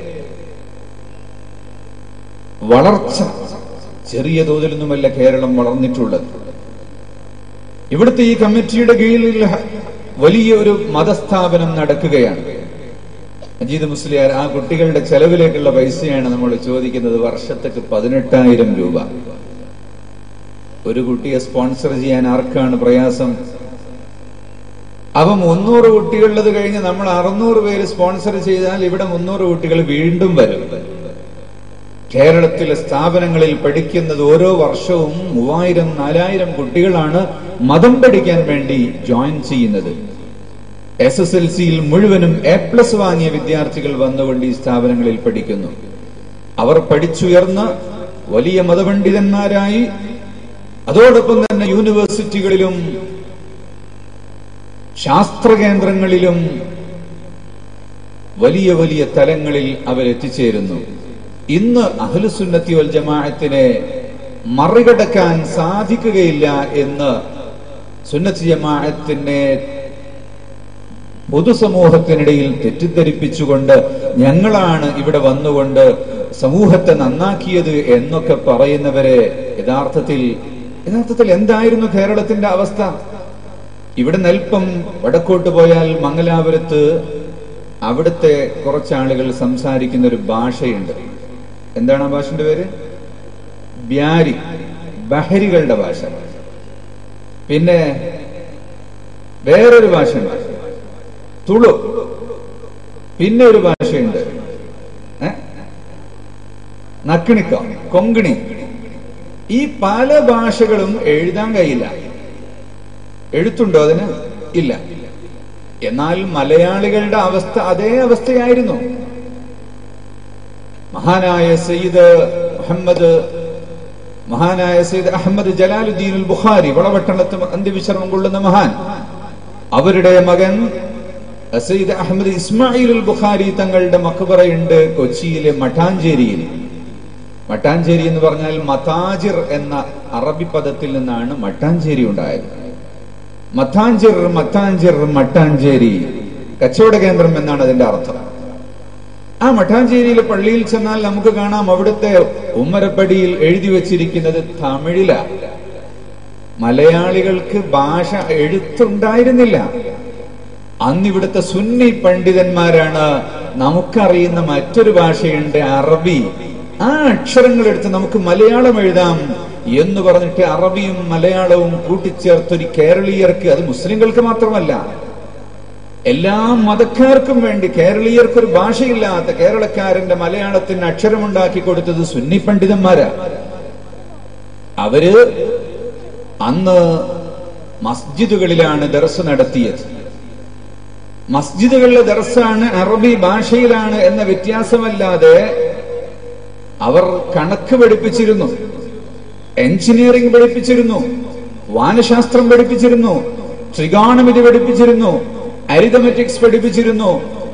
വളർച്ച ചെറിയ തോതിലൊന്നുമല്ല കേരളം വളർന്നിട്ടുള്ളത് ഇവിടുത്തെ ഈ കമ്മിറ്റിയുടെ കീഴിൽ വലിയ ഒരു മതസ്ഥാപനം നടക്കുകയാണ് അജീത് മുസ്ലിയാർ ആ കുട്ടികളുടെ ചെലവിലേക്കുള്ള പൈസയാണ് നമ്മൾ ചോദിക്കുന്നത് വർഷത്തേക്ക് പതിനെട്ടായിരം രൂപ ഒരു കുട്ടിയെ സ്പോൺസർ ചെയ്യാൻ ആർക്കാണ് പ്രയാസം അവ മുന്നൂറ് കുട്ടികളുള്ളത് കഴിഞ്ഞ് നമ്മൾ അറുന്നൂറ് പേര് സ്പോൺസർ ചെയ്താൽ ഇവിടെ മുന്നൂറ് കുട്ടികൾ വീണ്ടും വരും കേരളത്തിലെ സ്ഥാപനങ്ങളിൽ പഠിക്കുന്നത് ഓരോ വർഷവും മൂവായിരം നാലായിരം കുട്ടികളാണ് മതം പഠിക്കാൻ വേണ്ടി ജോയിൻ ചെയ്യുന്നത് എസ് എസ് എൽ സിയിൽ മുഴുവനും എ പ്ലസ് വാങ്ങിയ വിദ്യാർത്ഥികൾ വന്നുകൊണ്ട് ഈ സ്ഥാപനങ്ങളിൽ പഠിക്കുന്നു അവർ പഠിച്ചുയർന്ന് വലിയ മതപണ്ഡിതന്മാരായി അതോടൊപ്പം തന്നെ യൂണിവേഴ്സിറ്റികളിലും ശാസ്ത്ര കേന്ദ്രങ്ങളിലും വലിയ വലിയ തലങ്ങളിൽ അവരെത്തിച്ചേരുന്നു ഇന്ന് അഹ്ലുസുന്നത്തി വൽ ജമാഅത്തിനെ മറികടക്കാൻ സാധിക്കുകയില്ല എന്ന് സുന്നത്ത് ജമാഅത്തിനെ പൊതുസമൂഹത്തിനിടയിൽ തെറ്റിദ്ധരിപ്പിച്ചുകൊണ്ട് ഞങ്ങളാണ് ഇവിടെ വന്നുകൊണ്ട് സമൂഹത്തെ നന്നാക്കിയത് എന്നൊക്കെ പറയുന്നവരെ യഥാർത്ഥത്തിൽ യഥാർത്ഥത്തിൽ എന്തായിരുന്നു കേരളത്തിന്റെ അവസ്ഥ ഇവിടെ നൽപ്പം വടക്കോട്ട് പോയാൽ മംഗലാപുരത്ത് അവിടുത്തെ കുറച്ചാളുകൾ സംസാരിക്കുന്ന ഒരു ഭാഷയുണ്ട് എന്താണ് ആ ഭാഷന്റെ പേര് ബ്യാരി ബഹരികളുടെ ഭാഷ പിന്നെ വേറൊരു ഭാഷയുണ്ട് തുളു പിന്നെ ഒരു ഭാഷയുണ്ട് ഏ? നക്കിണിക്ക കൊങ്കിണി ഈ പല ഭാഷകളും എഴുതാൻ കഴിയില്ല എഴുത്തുണ്ടോ അതിന് ഇല്ല എന്നാൽ മലയാളികളുടെ അവസ്ഥ അതേ അവസ്ഥയായിരുന്നു മഹാനായ സയ്യിദ് മുഹമ്മദ് മഹാനായ സയ്യിദ് അഹമ്മദ് ജലാലുദ്ദീൻ ഉൽ ബുഖാരി വളവട്ടണത്ത് അന്ത്യവിശ്രമം കൊള്ളുന്ന മഹാൻ അവരുടെ മകൻ സയ്യിദ് അഹമ്മദ് ഇസ്മായിൽ ഉൽ ബുഖാരി തങ്ങളുടെ മക്ബറയുണ്ട് കൊച്ചിയിലെ മട്ടാഞ്ചേരിയിൽ മട്ടാഞ്ചേരി എന്ന് പറഞ്ഞാൽ മതാജിർ എന്ന അറബി പദത്തിൽ നിന്നാണ് മട്ടാഞ്ചേരി ഉണ്ടായത് മത്താഞ്ചിർ മത്താഞ്ചിർ മട്ടാഞ്ചേരി കച്ചവട കേന്ദ്രം എന്നാണ് അതിന്റെ അർത്ഥം ആ മട്ടാഞ്ചേരിയിലെ പള്ളിയിൽ ചെന്നാൽ നമുക്ക് കാണാം അവിടുത്തെ ഉമ്മരപ്പടിയിൽ എഴുതി വച്ചിരിക്കുന്നത് തമിഴിലാണ് മലയാളികൾക്ക് ഭാഷ എഴുത്തുണ്ടായിരുന്നില്ല അന്ന് ഇവിടുത്തെ സുന്നി പണ്ഡിതന്മാരാണ് നമുക്കറിയുന്ന മറ്റൊരു ഭാഷയുണ്ട് അറബി ആ അക്ഷരങ്ങൾ എടുത്ത് നമുക്ക് മലയാളം എഴുതാം എന്ന് പറഞ്ഞിട്ട് അറബിയും മലയാളവും കൂട്ടിച്ചേർത്തൊരു കേരളീയർക്ക് അത് മുസ്ലിങ്ങൾക്ക് മാത്രമല്ല എല്ലാ മതക്കാർക്കും വേണ്ടി കേരളീയർക്ക് ഒരു ഭാഷയില്ലാത്ത കേരളക്കാരന്റെ മലയാളത്തിന് അക്ഷരമുണ്ടാക്കി കൊടുത്തത് സുന്നി പണ്ഡിതന്മാരാ അവര് അന്ന് മസ്ജിദുകളിലാണ് ദർസ് നടത്തിയത് മസ്ജിദുകളിലെ ദർസാണ് അറബി ഭാഷയിലാണ് എന്ന വ്യത്യാസമല്ലാതെ അവർ കണക്ക് പഠിപ്പിച്ചിരുന്നു എഞ്ചിനീയറിംഗ് പഠിപ്പിച്ചിരുന്നു വാനശാസ്ത്രം പഠിപ്പിച്ചിരുന്നു ട്രിഗോണമിതി പഠിപ്പിച്ചിരുന്നു അരിതമെറ്റിക്സ് പഠിപ്പിച്ചിരുന്നു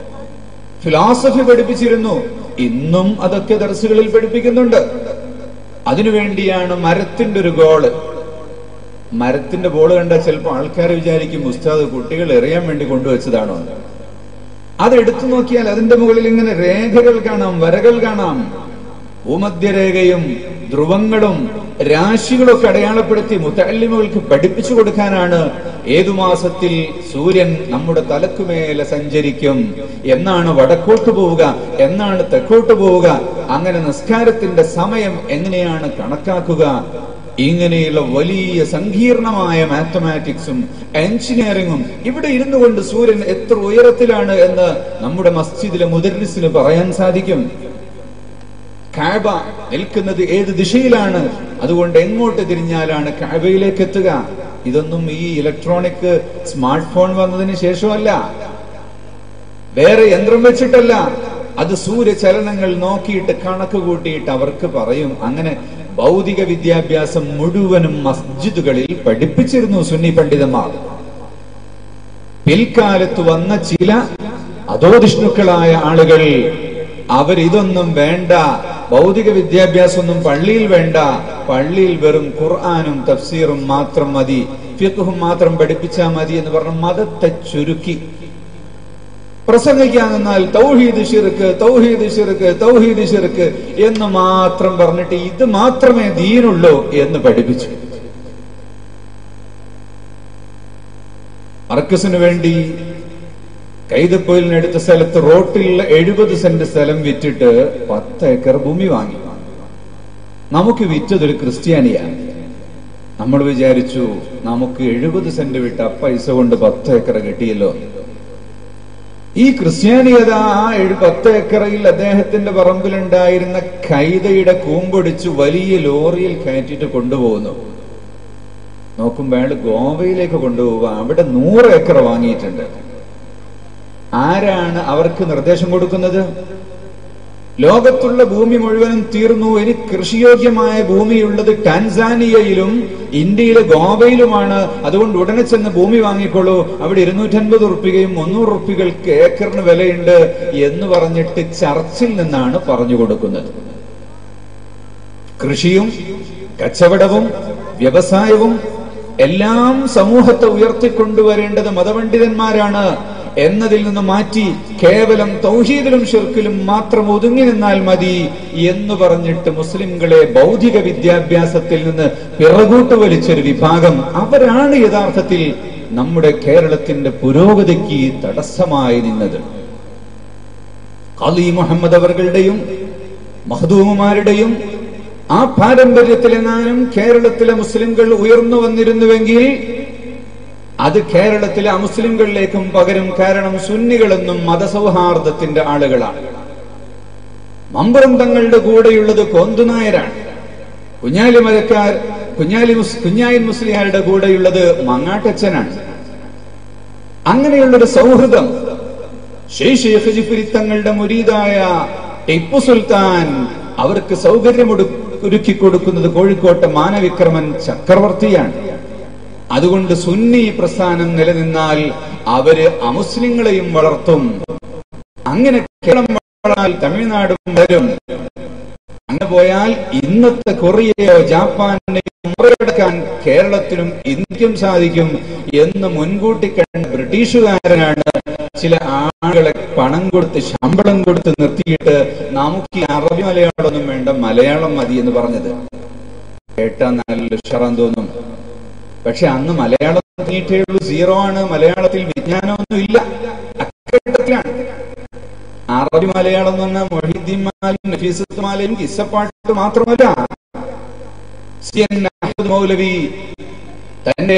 ഫിലോസഫി പഠിപ്പിച്ചിരുന്നു ഇന്നും അതൊക്കെ ദർസുകളിൽ പഠിപ്പിക്കുന്നുണ്ട് അതിനുവേണ്ടിയാണ് മരത്തിന്റെ ഒരു ഗോള് മരത്തിന്റെ ബോള് കണ്ടാൽ ചിലപ്പോൾ ആൾക്കാർ വിചാരിക്കും ഉസ്താദ് കുട്ടികൾ എറിയാൻ വേണ്ടി കൊണ്ടുവച്ചതാണോ എന്ന്. അത് എടുത്തു നോക്കിയാൽ അതിന്റെ മുകളിൽ ഇങ്ങനെ രേഖകൾ കാണാം വരകൾ കാണാം ഭൂമധ്യരേഖയും ധ്രുവങ്ങളും രാശികളൊക്കെ അടയാളപ്പെടുത്തി മുത്തല്ലിമുകൾക്ക് പഠിപ്പിച്ചു കൊടുക്കാനാണ് ഏതു മാസത്തിൽ സൂര്യൻ നമ്മുടെ തലക്കുമേലെ സഞ്ചരിക്കും എന്നാണ് വടക്കോട്ട് പോവുക എന്നാണ് തെക്കോട്ട് പോവുക അങ്ങനെ നിസ്കാരത്തിന്റെ സമയം എങ്ങനെയാണ് കണക്കാക്കുക ഇങ്ങനെയുള്ള വലിയ സങ്കീർണമായ മാത്തമാറ്റിക്സും എഞ്ചിനീയറിംഗും ഇവിടെ ഇരുന്നു കൊണ്ട് സൂര്യൻ എത്ര ഉയരത്തിലാണ് എന്ന് നമ്മുടെ മസ്ജിദിലെ മുദരിസിന് പറയാൻ സാധിക്കും കാബ നിൽക്കുന്നത് ഏത് ദിശയിലാണ് അതുകൊണ്ട് എങ്ങോട്ട് തിരിഞ്ഞാലാണ് കാബയിലേക്ക് എത്തുക ഇതൊന്നും ഈ ഇലക്ട്രോണിക് സ്മാർട്ട് ഫോൺ വന്നതിന് ശേഷമല്ല വേറെ യന്ത്രം വെച്ചിട്ടല്ല അത് സൂര്യചലനങ്ങൾ നോക്കിയിട്ട് കണക്ക് കൂട്ടിയിട്ട് അവർക്ക് പറയും അങ്ങനെ ഭൗതിക വിദ്യാഭ്യാസം മുഴുവനും മസ്ജിദുകളിൽ പഠിപ്പിച്ചിരുന്നു സുന്നി പണ്ഡിതന്മാർ പിൽക്കാലത്ത് വന്ന ചില അധോധിഷ്ണുക്കളായ ആളുകൾ അവരിതൊന്നും വേണ്ട ഭൗതിക വിദ്യാഭ്യാസമൊന്നും പള്ളിയിൽ വേണ്ട പള്ളിയിൽ വെറും ഖുർആാനും തഫ്സീറും മാത്രം മതി ഫിഖും മാത്രം പഠിപ്പിച്ചാൽ മതി എന്ന് പറഞ്ഞ മതത്തെ ചുരുക്കി പ്രസംഗിക്കാൻ നിന്നാൽ തൗഹീദ് ഷിർക്ക് തൗഹീദ് ഷിർക്ക് തൗഹീദ് ഷിർക്ക് എന്ന് മാത്രം പറഞ്ഞിട്ട് ഇത് മാത്രമേ ദീനുള്ളൂ എന്ന് പഠിപ്പിച്ചു മർക്കസിന് വേണ്ടി കൈതപ്പൊയിലിനടുത്ത സ്ഥലത്ത് റോട്ടിൽ എഴുപത് സെന്റ് സ്ഥലം വിറ്റിട്ട് പത്ത് ഏക്കർ ഭൂമി വാങ്ങി നമുക്ക് വിറ്റതൊരു ക്രിസ്ത്യാനിയാണ് നമ്മൾ വിചാരിച്ചു നമുക്ക് എഴുപത് സെന്റ് വിട്ട പൈസ കൊണ്ട് പത്ത് ഏക്കർ കിട്ടിയല്ലോ ഈ ക്രിസ്ത്യാനിയത ആ എഴു പത്ത് ഏക്കറിൽ അദ്ദേഹത്തിന്റെ പറമ്പിലുണ്ടായിരുന്ന കൈതയുടെ കൂമ്പൊടിച്ച് വലിയ ലോറിയിൽ കയറ്റിട്ട് കൊണ്ടുപോകുന്നു നോക്കുമ്പോൾ അയാൾ ഗോവയിലേക്ക് കൊണ്ടുപോവുക അവിടെ നൂറ് ഏക്കർ വാങ്ങിയിട്ടുണ്ട് ആരാണ് അവർക്ക് നിർദ്ദേശം കൊടുക്കുന്നത് ലോകത്തുള്ള ഭൂമി മുഴുവനും തീർന്നു ഇനി കൃഷിയോഗ്യമായ ഭൂമിയുള്ളത് ടാൻസാനിയയിലും ഇന്ത്യയിലെ ഗോവയിലുമാണ് അതുകൊണ്ട് ഉടനെ ചെന്ന് ഭൂമി വാങ്ങിക്കോളൂ അവിടെ ഇരുന്നൂറ്റൻപത് ഉറുപ്പികയും മുന്നൂറ് ഉറുപ്പികൾക്ക് ഏക്കറിന് വിലയുണ്ട് എന്ന് പറഞ്ഞിട്ട് ചർച്ചിൽ നിന്നാണ് പറഞ്ഞു കൊടുക്കുന്നത് കൃഷിയും കച്ചവടവും വ്യവസായവും എല്ലാം സമൂഹത്തെ ഉയർത്തിക്കൊണ്ടുവരേണ്ടത് മതപണ്ഡിതന്മാരാണ് എന്നതിൽ നിന്ന് മാറ്റി കേവലം തൗഹീദിലും ഷിർക്കിലും മാത്രം ഒതുങ്ങി നിന്നാൽ മതി എന്ന് പറഞ്ഞിട്ട് മുസ്ലിംകളെ ഭൗതിക വിദ്യാഭ്യാസത്തിൽ നിന്ന് പിറകോട്ട് വലിച്ചൊരു വിഭാഗം അവരാണ് യഥാർത്ഥത്തിൽ നമ്മുടെ കേരളത്തിന്റെ പുരോഗതിക്ക് തടസ്സമായി നിന്നത് ഖാലി മുഹമ്മദ് അവர்களுടെയും മഹദൂമുമാരുടെയും ആ പാരമ്പര്യത്തിലെങ്ങാനും കേരളത്തിലെ മുസ്ലിംകൾ ഉയർന്നു വന്നിരുന്നുവെങ്കിൽ അത് കേരളത്തിലെ അമുസ്ലിംകളിലേക്കും പകരം കാരണം സുന്നികളെന്നും മതസൗഹാർദ്ദത്തിന്റെ ആളുകളാണ് മമ്പറം തങ്ങളുടെ കൂടെയുള്ളത് കോന്തുനായരാണ് കുഞ്ഞാലി മരക്കാർ കുഞ്ഞാലി മുസ് കുഞ്ഞായൻ മുസ്ലിയാരുടെ കൂടെയുള്ളത് മങ്ങാട്ടച്ചനാണ് അങ്ങനെയുള്ളൊരു സൗഹൃദം ഷെയ്ഖ് ജിഫിരി തങ്ങളുടെ മുരീതായ ടിപ്പു സുൽത്താൻ അവർക്ക് സൗകര്യമൊടു ഒരുക്കി കൊടുക്കുന്നത് കോഴിക്കോട്ടെ മാനവിക്രമൻ ചക്രവർത്തിയാണ് അതുകൊണ്ട് സുന്നി പ്രസ്ഥാനം നിലനിന്നാൽ അവര് അമുസ്ലിങ്ങളെയും വളർത്തും അങ്ങനെ കേരളം വളർന്നാൽ തമിഴ്നാടും വളരും അങ്ങനെ പോയാൽ ഇന്നത്തെ കൊറിയയോ ജാപ്പാനെയോ മറികടക്കാൻ കേരളത്തിനും ഇന്ത്യക്കും സാധിക്കും എന്ന് മുൻകൂട്ടി കണ്ട ബ്രിട്ടീഷുകാരനാണ് ചില ആളുകളെ പണം കൊടുത്ത് ശമ്പളം കൊടുത്ത് നിർത്തിയിട്ട് നമുക്ക് ഈ അറബി മലയാളമൊന്നും വേണ്ട മലയാളം മതി എന്ന് പറഞ്ഞത് കേട്ടാൽ നല്ല ഉഷാറാൻ തോന്നും പക്ഷെ അന്ന് മലയാളം നീട്ടേ ഉള്ളൂ സീറോ ആണ് മലയാളത്തിൽ വിജ്ഞാനമൊന്നും ഇല്ല അക്കാലത്തിലാണ് അറബി മലയാളം എന്ന് പറഞ്ഞാൽ മൊഹീദ്ദീൻമാലും നഫീസത്തുമാലയും കിസ്സപ്പാട്ട് മാത്രമല്ല സി എൻ അഹമ്മദ് മൗലവി തന്റെ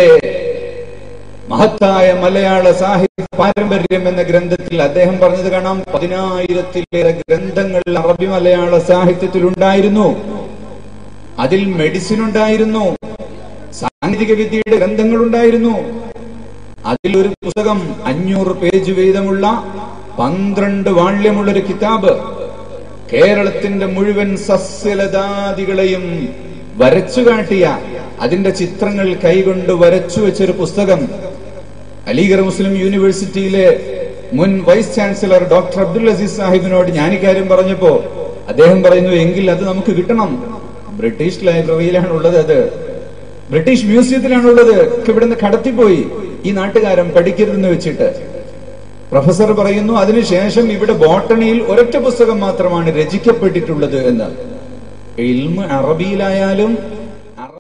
മഹത്തായ മലയാള സാഹിത്യ പാരമ്പര്യം എന്ന ഗ്രന്ഥത്തിൽ അദ്ദേഹം പറഞ്ഞത് കാണാം പതിനായിരത്തിലേറെ ഗ്രന്ഥങ്ങൾ അറബി മലയാള സാഹിത്യത്തിൽ ഉണ്ടായിരുന്നു അതിൽ മെഡിസിൻ ഉണ്ടായിരുന്നു സാങ്കേതിക വിദ്യയുടെ ഗ്രന്ഥങ്ങൾ ഉണ്ടായിരുന്നു അതിലൊരു പുസ്തകം അഞ്ഞൂറ് പേജ് വീതമുള്ള പന്ത്രണ്ട് വാള്യമുള്ള ഒരു കിതാബ് കേരളത്തിന്റെ മുഴുവൻ സസ്യലതാദികളെയും വരച്ചു കാട്ടിയ അതിന്റെ ചിത്രങ്ങൾ കൈകൊണ്ട് വരച്ചു വെച്ചൊരു പുസ്തകം അലിഗഡ് മുസ്ലിം യൂണിവേഴ്സിറ്റിയിലെ മുൻ vice chancellor doctor Abdul Aziz സാഹിബിനോട് ഞാൻ ഇക്കാര്യം പറഞ്ഞപ്പോ അദ്ദേഹം പറയുന്നു എങ്കിൽ അത് നമുക്ക് കിട്ടണം ബ്രിട്ടീഷ് ലൈബ്രറിയിലാണ് ഉള്ളത് അത് ബ്രിട്ടീഷ് മ്യൂസിയത്തിലാണുള്ളത് ഇവിടുന്ന് കടത്തിപ്പോയി ഈ നാട്ടുകാരൻ പഠിക്കരുതെന്ന് വെച്ചിട്ട് പ്രൊഫസർ പറയുന്നു അതിനുശേഷം ഇവിടെ ബോട്ടണിയിൽ ഒരൊറ്റ പുസ്തകം മാത്രമാണ് രചിക്കപ്പെട്ടിട്ടുള്ളത് എന്ന് ഇൽമ അറബിയിലായാലും അറ-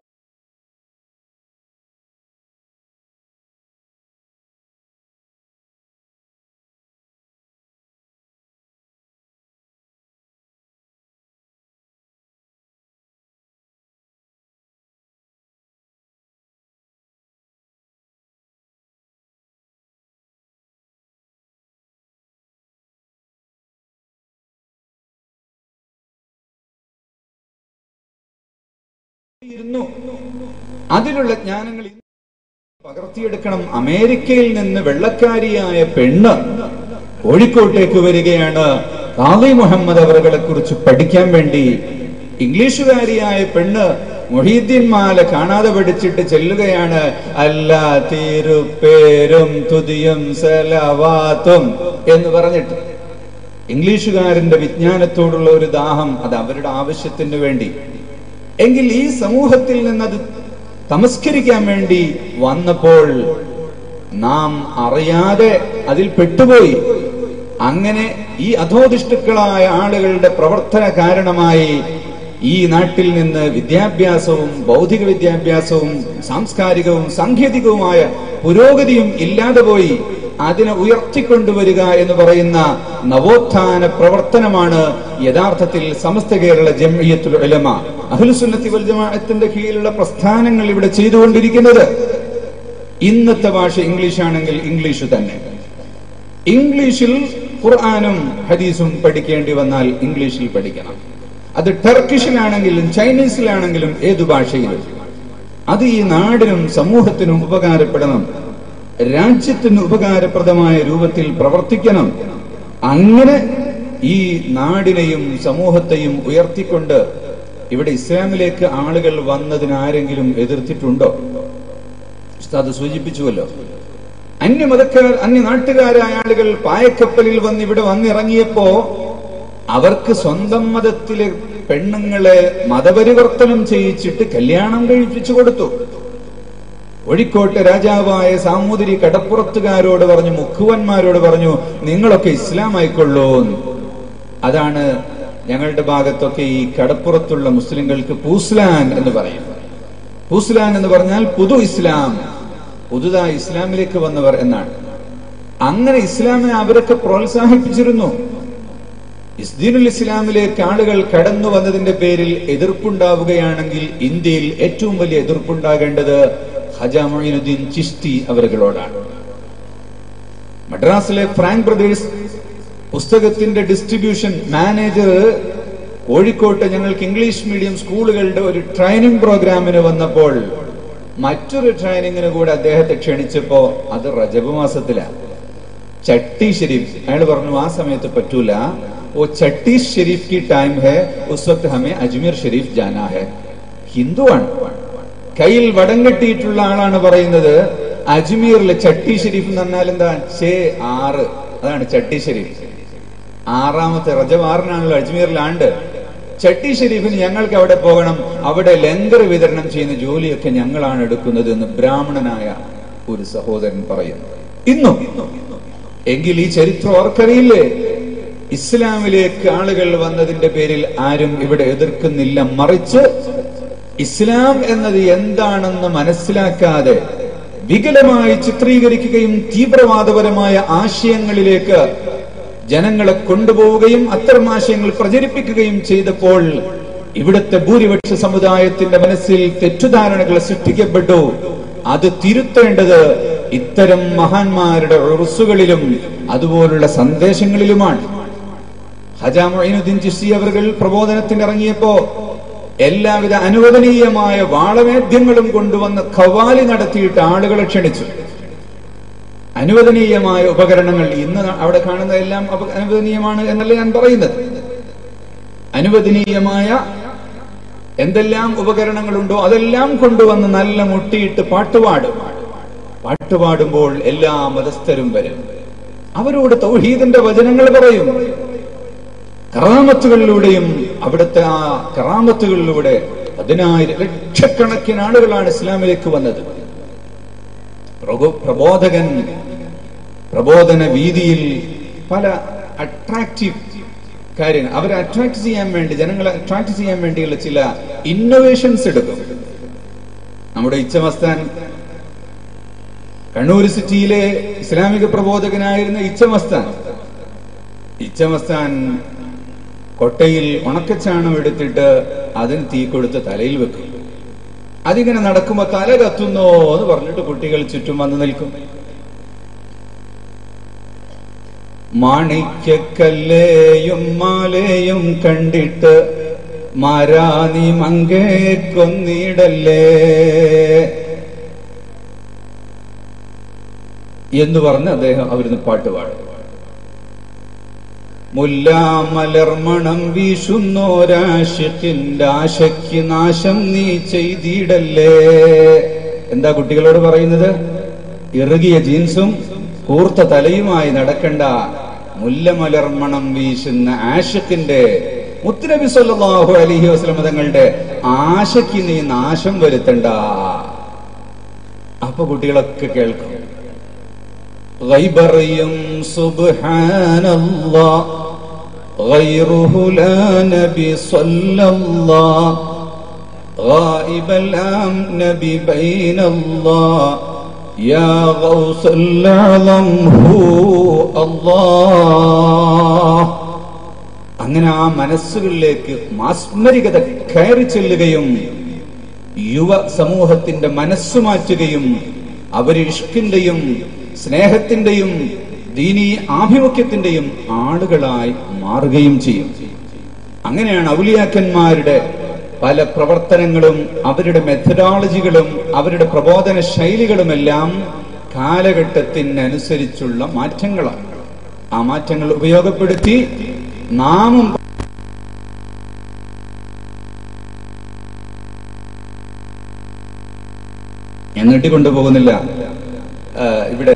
ഇരുന്നു അതിലുള്ള ജ്ഞാനങ്ങൾ ഇന്ന് പകർത്തിയെടുക്കണം അമേരിക്കയിൽ നിന്ന് വെള്ളക്കാരിയായ പെണ്ണ് കോഴിക്കോട്ടേക്ക് വരികയാണ് കാളി മുഹമ്മദ് അവറുകളെ കുറിച്ച് പഠിക്കാൻ വേണ്ടി ഇംഗ്ലീഷുകാരിയായ പെണ്ണ് മൊഹീദ്ദീൻ മാല കാണാതെ പഠിച്ചിട്ട് ചെല്ലുകയാണ് അല്ല തീരുപ്പേരും തുതിയും സലവാത്തും എന്ന് പറഞ്ഞിട്ട് ഇംഗ്ലീഷുകാരന്റെ വിജ്ഞാനത്തോടുള്ള ഒരു ദാഹം അത് അവരുടെ ആവശ്യത്തിന് വേണ്ടി എങ്കിൽ ഈ സമൂഹത്തിൽ നിന്നത് തമസ്കരിക്കാൻ വേണ്ടി വന്നപ്പോൾ നാം അറിയാതെ അതിൽ പെട്ടുപോയി അങ്ങനെ ഈ അധോദിഷ്ടുക്കളായ ആളുകളുടെ പ്രവർത്തന കാരണമായി ഈ നാട്ടിൽ നിന്ന് വിദ്യാഭ്യാസവും ബൗദ്ധിക വിദ്യാഭ്യാസവും സാംസ്കാരികവും സാങ്കേതികവുമായ പുരോഗതിയും ഇല്ലാതെ പോയി അതിനെ ഉയർത്തിക്കൊണ്ടുവരിക എന്ന് പറയുന്ന നവോത്ഥാന പ്രവർത്തനമാണ് യഥാർത്ഥത്തിൽ സമസ്ത കേരള ജംഇയ്യത്തുൽ ഉലമ അഹ്ലുസുന്നത്തി വൽ ജമാഅത്തിന്റെ കീഴിലുള്ള പ്രസ്ഥാനങ്ങൾ ഇവിടെ ചെയ്തുകൊണ്ടിരിക്കുന്നത് ഇന്നത്തെ ഭാഷ ഇംഗ്ലീഷ് ആണെങ്കിൽ ഇംഗ്ലീഷ് തന്നെ ഇംഗ്ലീഷിൽ ഖുർആാനും ഹദീസും പഠിക്കേണ്ടി വന്നാൽ ഇംഗ്ലീഷിൽ പഠിക്കണം അത് ടർക്കിഷിലാണെങ്കിലും ചൈനീസിലാണെങ്കിലും ഏതു ഭാഷയിലും അത് ഈ നാടിനും സമൂഹത്തിനും ഉപകാരപ്പെടണം രാജ്യത്തിന് ഉപകാരപ്രദമായ രൂപത്തിൽ പ്രവർത്തിക്കണം അങ്ങനെ ഈ നാടിനെയും സമൂഹത്തെയും ഉയർത്തിക്കൊണ്ട് ഇവിടെ ഇസ്ലാമിലേക്ക് ആളുകൾ വന്നതിന് ആരെങ്കിലും എതിർത്തിട്ടുണ്ടോ ഉസ്താദ് സൂചിപ്പിച്ചുവല്ലോ അന്യമതക്കാർ അന്യ നാട്ടുകാരായ ആളുകൾ പായക്കപ്പലിൽ വന്ന് ഇവിടെ വന്നിറങ്ങിയപ്പോ അവർക്ക് സ്വന്തം മതത്തിലെ പെണ്ണുങ്ങളെ മതപരിവർത്തനം ചെയ്യിച്ചിട്ട് കല്യാണം കഴിപ്പിച്ചു കൊടുത്തു കോഴിക്കോട്ടെ രാജാവായ സാമൂതിരി കടപ്പുറത്തുകാരോട് പറഞ്ഞു മുക്കുവന്മാരോട് പറഞ്ഞു നിങ്ങളൊക്കെ ഇസ്ലാം ആയിക്കൊള്ളൂ അതാണ് ഞങ്ങളുടെ ഭാഗത്തൊക്കെ ഈ കടപ്പുറത്തുള്ള മുസ്ലിങ്ങൾക്ക് പൂസ്ലാൻ എന്ന് പറയും പൂസ്ലാൻ എന്ന് പറഞ്ഞാൽ പുതു ഇസ്ലാം പുതുതായി ഇസ്ലാമിലേക്ക് വന്നവർ എന്നാണ് അങ്ങനെ ഇസ്ലാമിനെ അവരൊക്കെ പ്രോത്സാഹിപ്പിച്ചിരുന്നു ഇസ്ദീനുൽ ഇസ്ലാമിലേക്ക് ആളുകൾ കടന്നു വന്നതിന്റെ പേരിൽ എതിർപ്പുണ്ടാവുകയാണെങ്കിൽ ഇന്ത്യയിൽ ഏറ്റവും വലിയ എതിർപ്പുണ്ടാകേണ്ടത് ഹജാമൊയിനുദ്ദീൻ ചിസ്തി അവരുകളോടാണ് മദ്രാസിലെ ഫ്രാങ്ക് ബ്രദേഴ്സ് പുസ്തകത്തിന്റെ ഡിസ്ട്രിബ്യൂഷൻ മാനേജർ കോഴിക്കോട്ട് ഞങ്ങൾക്ക് ഇംഗ്ലീഷ് മീഡിയം സ്കൂളുകളുടെ ഒരു ട്രെയിനിങ് പ്രോഗ്രാമിന് വന്നപ്പോൾ മറ്റൊരു ട്രെയിനിങ്ങിന് കൂടെ അദ്ദേഹത്തെ ക്ഷണിച്ചപ്പോ അത് റജബ് മാസത്തിലാണ് ചട്ടി ഷെരീഫ് അയാൾ പറഞ്ഞു ആ സമയത്ത് പറ്റൂല ഓ ചട്ടി ഷെരീഫ് की टाइम है उस वक्त हमें अजमेर ഷെരീഫ് जाना है ഹിന്ദുവാണ് കയ്യിൽ വടം കെട്ടിയിട്ടുള്ള ആളാണ് പറയുന്നത് അജ്മീറിലെ ചട്ടി ഷെരീഫ് എന്ന് പറഞ്ഞാൽ എന്താ ചേ ആറ് അതാണ് ചട്ടി ഷെരീഫ് ആറാമത്തെ റജബ് ആറിനാണല്ലോ അജ്മീറിൽ ആണ്ട് ചട്ടി ഷെരീഫിന് ഞങ്ങൾക്ക് അവിടെ പോകണം അവിടെ ലങ്കർ വിതരണം ചെയ്യുന്ന ജോലിയൊക്കെ ഞങ്ങളാണ് എടുക്കുന്നത് എന്ന് ബ്രാഹ്മണനായ ഒരു സഹോദരൻ പറയുന്നു ഇന്നും എങ്കിൽ ഈ ചരിത്രം ഓർക്കറിയില്ലേ ഇസ്ലാമിലേക്ക് ആളുകൾ വന്നതിന്റെ പേരിൽ ആരും ഇവിടെ എതിർക്കുന്നില്ല മറിച്ച് ഇസ്ലാം എന്നത് എന്താണെന്ന് മനസ്സിലാക്കാതെ വികലമായി ചിത്രീകരിക്കുകയും തീവ്രവാദപരമായ ആശയങ്ങളിലേക്ക് ജനങ്ങളെ കൊണ്ടുപോവുകയും അത്തരം ആശയങ്ങൾ പ്രചരിപ്പിക്കുകയും ചെയ്തപ്പോൾ ഇവിടുത്തെ ഭൂരിപക്ഷ സമുദായത്തിന്റെ മനസ്സിൽ തെറ്റുധാരണകൾ സൃഷ്ടിക്കപ്പെട്ടു അത് തിരുത്തേണ്ടത് ഇത്തരം മഹാന്മാരുടെ ഉറുസുകളിലും അതുപോലുള്ള സന്ദേശങ്ങളിലുമാണ് ഹജാമൊയിനുദ്ദീൻ ചിസ്തി അവർ പ്രബോധനത്തിന് ഇറങ്ങിയപ്പോ എല്ലാവിധ അനുവദനീയമായ വാളവേദ്യങ്ങളും കൊണ്ടുവന്ന് ഖവാലി നടത്തിയിട്ട് ആളുകളെ ക്ഷണിച്ചു അനുവദനീയമായ ഉപകരണങ്ങൾ ഇന്ന് അവിടെ കാണുന്നതെല്ലാം അപ- അനുവദനീയമാണ് എന്നല്ല ഞാൻ പറയുന്നത് അനുവദനീയമായ എന്തെല്ലാം ഉപകരണങ്ങളുണ്ടോ അതെല്ലാം കൊണ്ടുവന്ന് നല്ല മുട്ടിയിട്ട് പാട്ടുപാടും പാട്ടുപാടുമ്പോൾ എല്ലാ മതസ്ഥരും വരും അവരോട് തൗഹീദിന്റെ വചനങ്ങൾ പറയും കറാമത്തുകളിലൂടെയും അവിടുത്തെ ആ കറാമത്തുകളിലൂടെ പതിനായിരം ലക്ഷക്കണക്കിന് ആളുകളാണ് ഇസ്ലാമിലേക്ക് വന്നത് പ്രബോ- പ്രബോധകൻ പ്രബോധന വീതിയിൽ പല അട്രാക്റ്റീവ് കാര്യങ്ങൾ അവരെ അട്രാക്ട് ചെയ്യാൻ വേണ്ടി ജനങ്ങളെ അട്രാക്ട് ചെയ്യാൻ വേണ്ടിയുള്ള ചില ഇന്നോവേഷൻസ് എടുക്കും നമ്മുടെ ഇച്ചമസ്താൻ കണ്ണൂർ സിറ്റിയിലെ ഇസ്ലാമിക പ്രബോധകനായിരുന്ന ഇച്ചമസ്താൻ ഇച്ചമസ്താൻ കൊട്ടയിൽ ഉണക്കച്ചാണം എടുത്തിട്ട് അതിന് തീ കൊടുത്ത് തലയിൽ വെക്കും അതിങ്ങനെ നടക്കുമ്പോ തല കത്തുന്നോ എന്ന് പറഞ്ഞിട്ട് കുട്ടികൾ ചുറ്റും വന്ന് നിൽക്കും മാണിക്യക്കല്ലേയും മാലയും കണ്ടിട്ട് മാരാനി മങ്കേ കൊന്നിടല്ലേ എന്ന് പറഞ്ഞ് അദ്ദേഹം അവിടുന്ന് പാട്ട് പാടും മുല്ലാമലർമണം വീശുന്നോരാശിക്കിന്റെ ആശയ്ക്ക് നാശം നീ ചെയ്തിടല്ലേ എന്താ കുട്ടികളോട് പറയുന്നത് ഇറുകിയ ജീൻസും കൂർത്ത തലയുമായി നടക്കണ്ട മുല്ലമലർമണം വീശുന്ന ആഷിഖിന്റെ മുത്തുനബി സല്ലല്ലാഹു അലൈഹി വസല്ലം തങ്ങളുടെ ആശയ്ക്ക് നീ നാശം വരുത്തണ്ട അപ്പൊ കുട്ടികളൊക്കെ കേൾക്കും غيبريم سبحان الله غيره لا نبي صلى الله غائب الأمن بين الله يا غوث الأعظم هو الله അങ്ങനെ ആ മനസ്സുകളിലേക്ക് മാസ്മരികത കയറി ചെല്ലുകയും യുവ സമൂഹത്തിന്റെ മനസ്സു മാറ്റുകയും അവർ ഇഷ്കിന്റെയും സ്നേഹത്തിന്റെയും ദീനീ ആഭിമുഖ്യത്തിന്റെയും ആളുകളായി മാറുകയും ചെയ്യും അങ്ങനെയാണ് ഔലിയാക്കന്മാരുടെ പല പ്രവർത്തനങ്ങളും അവരുടെ മെത്തഡോളജികളും അവരുടെ പ്രബോധന ശൈലികളുമെല്ലാം കാലഘട്ടത്തിനനുസരിച്ചുള്ള മാറ്റങ്ങളാണ് ആ മാറ്റങ്ങൾ ഉപയോഗപ്പെടുത്തി നാമും ഞാൻ നീട്ടിക്കൊണ്ടുപോകുന്നില്ല ആ, ഇവിടെ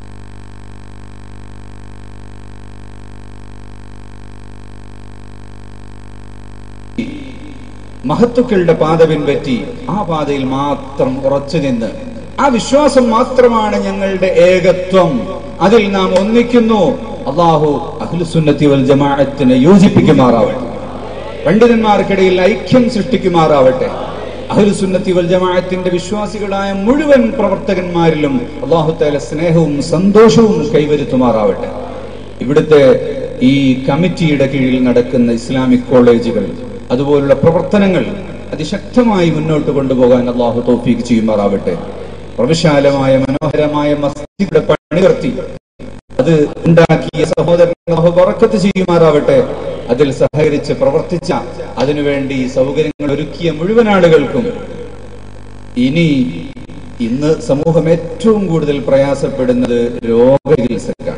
മഹത്തുക്കളുടെ പാത പിൻപറ്റി ആ പാതയിൽ മാത്രം ഉറച്ചു നിന്ന് ആ വിശ്വാസം മാത്രമാണ് ഞങ്ങളുടെ ഏകത്വം അതിൽ നാം ഒന്നിക്കുന്നു അള്ളാഹു അഖിലുസുന്നത്തി വൽ ജമാഅത്തിനെ യോജിപ്പിക്കുമാറാവട്ടെ പണ്ഡിതന്മാർക്കിടയിൽ ഐക്യം സൃഷ്ടിക്കുമാറാവട്ടെ അഹ്ലുസുന്നത്തി വൽ ജമാഅത്തിന്റെ വിശ്വാസികളായ മുഴുവൻ പ്രവർത്തകന്മാരിലും അള്ളാഹു താല സ്നേഹവും സന്തോഷവും കൈവരുത്തുമാറാവട്ടെ ഇവിടുത്തെ ഈ കമ്മിറ്റിയുടെ കീഴിൽ നടക്കുന്ന ഇസ്ലാമിക് കോളേജുകൾ അതുപോലുള്ള പ്രവർത്തനങ്ങൾ അതിശക്തമായി മുന്നോട്ട് കൊണ്ടുപോകാൻ അള്ളാഹു തോഫീക്ക് ചെയ്യുമാറാവട്ടെ പ്രവിശാലമായ മനോഹരമായ മസ്ജിദുടെ പണിവർത്തി അത് ഉണ്ടാക്കിയ സഹോദരൻ ബറക്കത്ത് ചെയ്യുമാറാവട്ടെ അതിൽ സഹകരിച്ച് പ്രവർത്തിച്ച അതിനുവേണ്ടി സൗകര്യങ്ങൾ ഒരുക്കിയ മുഴുവൻ ആളുകൾക്കും ഇനി ഇന്ന് സമൂഹം ഏറ്റവും കൂടുതൽ പ്രയാസപ്പെടുന്നത് രോഗചികിത്സക്കാണ്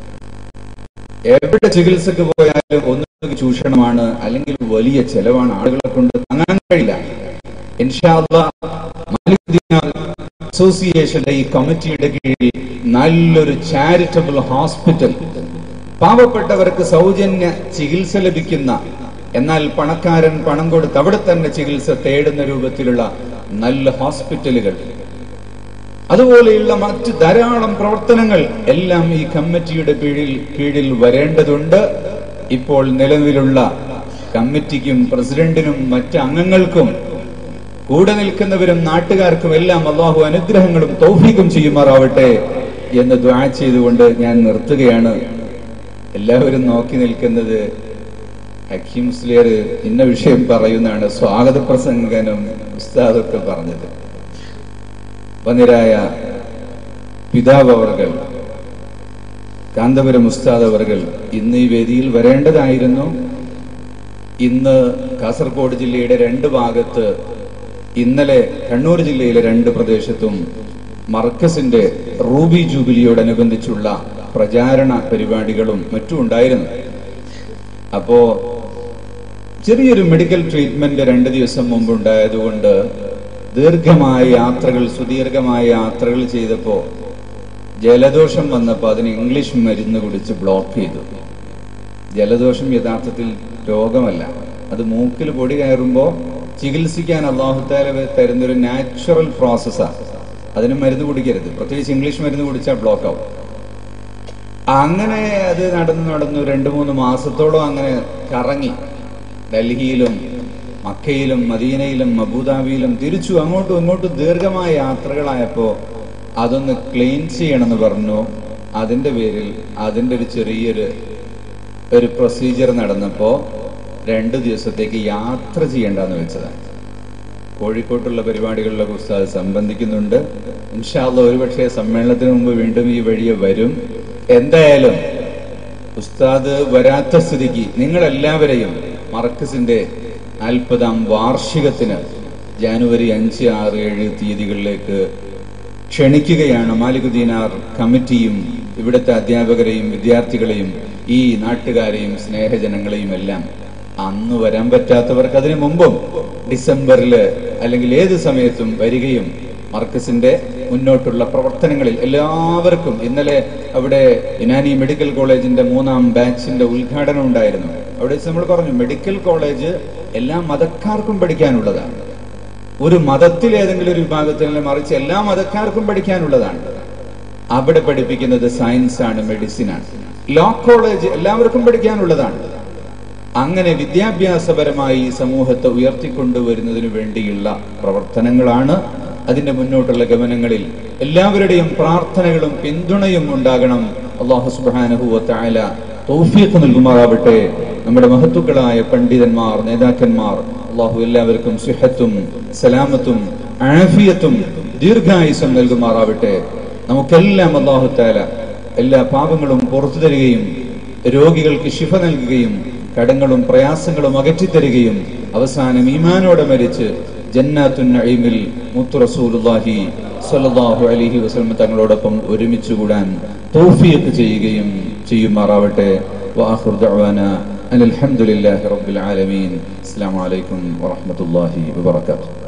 എവിടെ ചികിത്സക്ക് പോയാലും ഒന്നുകിൽ ചൂഷണമാണ് അല്ലെങ്കിൽ വലിയ ചെലവാണ് ആളുകളെ കൊണ്ട് താങ്ങാൻ കഴിയില്ല ഇൻഷാ അല്ലാഹ് മാലിക് ദിനാർ അസോസിയേഷന്റെ ഈ കമ്മിറ്റിയുടെ കീഴിൽ നല്ലൊരു ചാരിറ്റബിൾ ഹോസ്പിറ്റൽ പാവപ്പെട്ടവർക്ക് സൗജന്യ ചികിത്സ ലഭിക്കുന്ന എന്നാൽ പണക്കാരൻ പണം കൊടുത്ത് അവിടെ തന്നെ ചികിത്സ തേടുന്ന രൂപത്തിലുള്ള നല്ല ഹോസ്പിറ്റലുകൾ അതുപോലെയുള്ള മറ്റ് ധാരാളം പ്രവർത്തനങ്ങൾ എല്ലാം ഈ കമ്മിറ്റിയുടെ കീഴിൽ കീഴിൽ വരേണ്ടതുണ്ട് ഇപ്പോൾ നിലവിലുള്ള കമ്മിറ്റിക്കും പ്രസിഡന്റിനും മറ്റ് അംഗങ്ങൾക്കും കൂടെ നിൽക്കുന്നവരും നാട്ടുകാർക്കും എല്ലാം അള്ളാഹു അനുഗ്രഹങ്ങളും തൗഫീഖും ചെയ്യുമാറാവട്ടെ എന്ന് ദ്വാ ചെയ്തുകൊണ്ട് ഞാൻ നിർത്തുകയാണ് എല്ലാവരും നോക്കി നിൽക്കുന്നത് ഹക്കീം മുസ്ലിയർ ഇന്ന വിഷയം പറയുന്നതാണ് സ്വാഗത പ്രസംഗനും ഉസ്താദൊക്കെ പറഞ്ഞത് വന്നിരായ പിതാവ് അവർകൾ കാന്തപുരം ഉസ്താദ് അവർകൾ ഇന്ന് ഈ വേദിയിൽ വരേണ്ടതായിരുന്നു ഇന്ന് കാസർഗോഡ് ജില്ലയുടെ രണ്ട് ഭാഗത്ത് ഇന്നലെ കണ്ണൂർ ജില്ലയിലെ രണ്ട് പ്രദേശത്തും മർക്കസിന്റെ റൂബി ജൂബിലിയോടനുബന്ധിച്ചുള്ള പ്രചാരണ പരിപാടികളും മറ്റും ഉണ്ടായിരുന്നു അപ്പോ ചെറിയൊരു മെഡിക്കൽ ട്രീറ്റ്മെന്റ് രണ്ട് ദിവസം മുമ്പ് ഉണ്ടായതുകൊണ്ട് ദീർഘമായ യാത്രകൾ സുദീർഘമായ യാത്രകൾ ചെയ്തപ്പോ ജലദോഷം വന്നപ്പോൾ അതിന് ഇംഗ്ലീഷ് മരുന്ന് കുടിച്ച് ബ്ലോക്ക് ചെയ്തു ജലദോഷം യഥാർത്ഥത്തിൽ രോഗമല്ല അത് മൂക്കിൽ പൊടി കയറുമ്പോൾ ചികിത്സിക്കാൻ അള്ളാഹുത്താല തരുന്നൊരു നാച്ചുറൽ പ്രോസസ്സാണ് അതിന് മരുന്ന് കുടിക്കരുത് പ്രത്യേകിച്ച് ഇംഗ്ലീഷ് മരുന്ന് കുടിച്ചാൽ ബ്ലോക്ക് ആവും അങ്ങനെ അത് നടന്നു നടന്നു രണ്ടു മൂന്ന് മാസത്തോളം അങ്ങനെ കറങ്ങി ഡൽഹിയിലും മക്കയിലും മദീനയിലും അബുദാബിയിലും തിരിച്ചു അങ്ങോട്ടും ഇങ്ങോട്ടും ദീർഘമായ യാത്രകളായപ്പോ അതൊന്ന് ക്ലീൻ ചെയ്യണമെന്ന് പറഞ്ഞു അതിന്റെ പേരിൽ അതിന്റെ ഒരു ചെറിയൊരു ഒരു പ്രൊസീജിയർ നടന്നപ്പോ രണ്ടു ദിവസത്തേക്ക് യാത്ര ചെയ്യേണ്ടെന്ന് വെച്ചതാണ് കോഴിക്കോട്ടുള്ള പരിപാടികളിലൊക്കെ ഉസ്താദ് സംബന്ധിക്കുന്നുണ്ട് ഇൻഷാല്ല ഒരുപക്ഷെ സമ്മേളനത്തിന് മുമ്പ് വീണ്ടും ഈ വഴിയെ വരും എന്തായാലും ഉസ്താദ് വരാത്ത സ്ഥിതിക്ക് നിങ്ങളെല്ലാവരെയും മർക്കസിന്റെ നാൽപ്പതാം വാർഷികത്തിന് ജാനുവരി അഞ്ച് ആറ് ഏഴ് തീയതികളിലേക്ക് ക്ഷണിക്കുകയാണ് മാലികുദ്ദീനാർ കമ്മിറ്റിയും ഇവിടുത്തെ അധ്യാപകരെയും വിദ്യാർത്ഥികളെയും ഈ നാട്ടുകാരെയും സ്നേഹജനങ്ങളെയും എല്ലാം അന്ന് വരാൻ പറ്റാത്തവർക്ക് അതിനു മുമ്പും ഡിസംബറില് അല്ലെങ്കിൽ ഏത് സമയത്തും വരികയും മർക്കസിന്റെ മുന്നോട്ടുള്ള പ്രവർത്തനങ്ങളിൽ എല്ലാവർക്കും ഇന്നലെ അവിടെ യുനാനി മെഡിക്കൽ കോളേജിന്റെ മൂന്നാം ബാച്ചിന്റെ ഉദ്ഘാടനം ഉണ്ടായിരുന്നു അവിടെ വെച്ച് നമ്മൾ പറഞ്ഞു മെഡിക്കൽ കോളേജ് എല്ലാ മതക്കാർക്കും പഠിക്കാനുള്ളതാണ് ഒരു മതത്തിൽ ഏതെങ്കിലും ഒരു വിഭാഗത്തിൽ മറിച്ച് എല്ലാ മതക്കാർക്കും പഠിക്കാനുള്ളതാണ് അവിടെ പഠിപ്പിക്കുന്നത് സയൻസ് ആണ് മെഡിസിൻ ആണ് ലോ കോളേജ് എല്ലാവർക്കും പഠിക്കാനുള്ളതാണ് അങ്ങനെ വിദ്യാഭ്യാസപരമായി ഈ സമൂഹത്തെ ഉയർത്തിക്കൊണ്ടുവരുന്നതിനു വേണ്ടിയുള്ള പ്രവർത്തനങ്ങളാണ് അതിന്റെ മുന്നോട്ടുള്ള ഗമനങ്ങളിൽ എല്ലാവരുടെയും പ്രാർത്ഥനകളും പിന്തുണയും ഉണ്ടാകണം അള്ളാഹു സുബാനഹുവ തആല തൗഫീഖ് നൽകുമാറാവട്ടെ നമ്മുടെ മഹത്തുക്കളായ പണ്ഡിതന്മാർ നേതാക്കന്മാർ അള്ളാഹു എല്ലാവർക്കും സുഹത്തും സലാമത്തും ആഫിയത്തും ദീർഘായുസം നൽകുമാറാവട്ടെ നമുക്കെല്ലാം അള്ളാഹു താല എല്ലാ പാപങ്ങളും പുറത്തു തരികയും രോഗികൾക്ക് ശിഫ നൽകുകയും കടങ്ങളും പ്രയാസങ്ങളും അകറ്റിത്തരികയും അവസാനം ഈമാനോടെ മരിച്ച് ജന്നാത്തുൻ നഈമിൽ മുത്തു റസൂലുള്ളാഹി സ്വല്ലല്ലാഹു അലൈഹി വസല്ലം തങ്ങളോടൊപ്പം ഒരുമിച്ച് കൂടാൻ തൗഫീഖ് ചെയ്യുകയും ചെയ്യുമാറാവട്ടെ വാഖിർ ദഅവാന അനിൽ ഹംദുലില്ലാഹി റബ്ബിൽ ആലമീൻ അസ്സലാമു അലൈക്കും വറഹ്മത്തുള്ളാഹി വബറകാതുഹു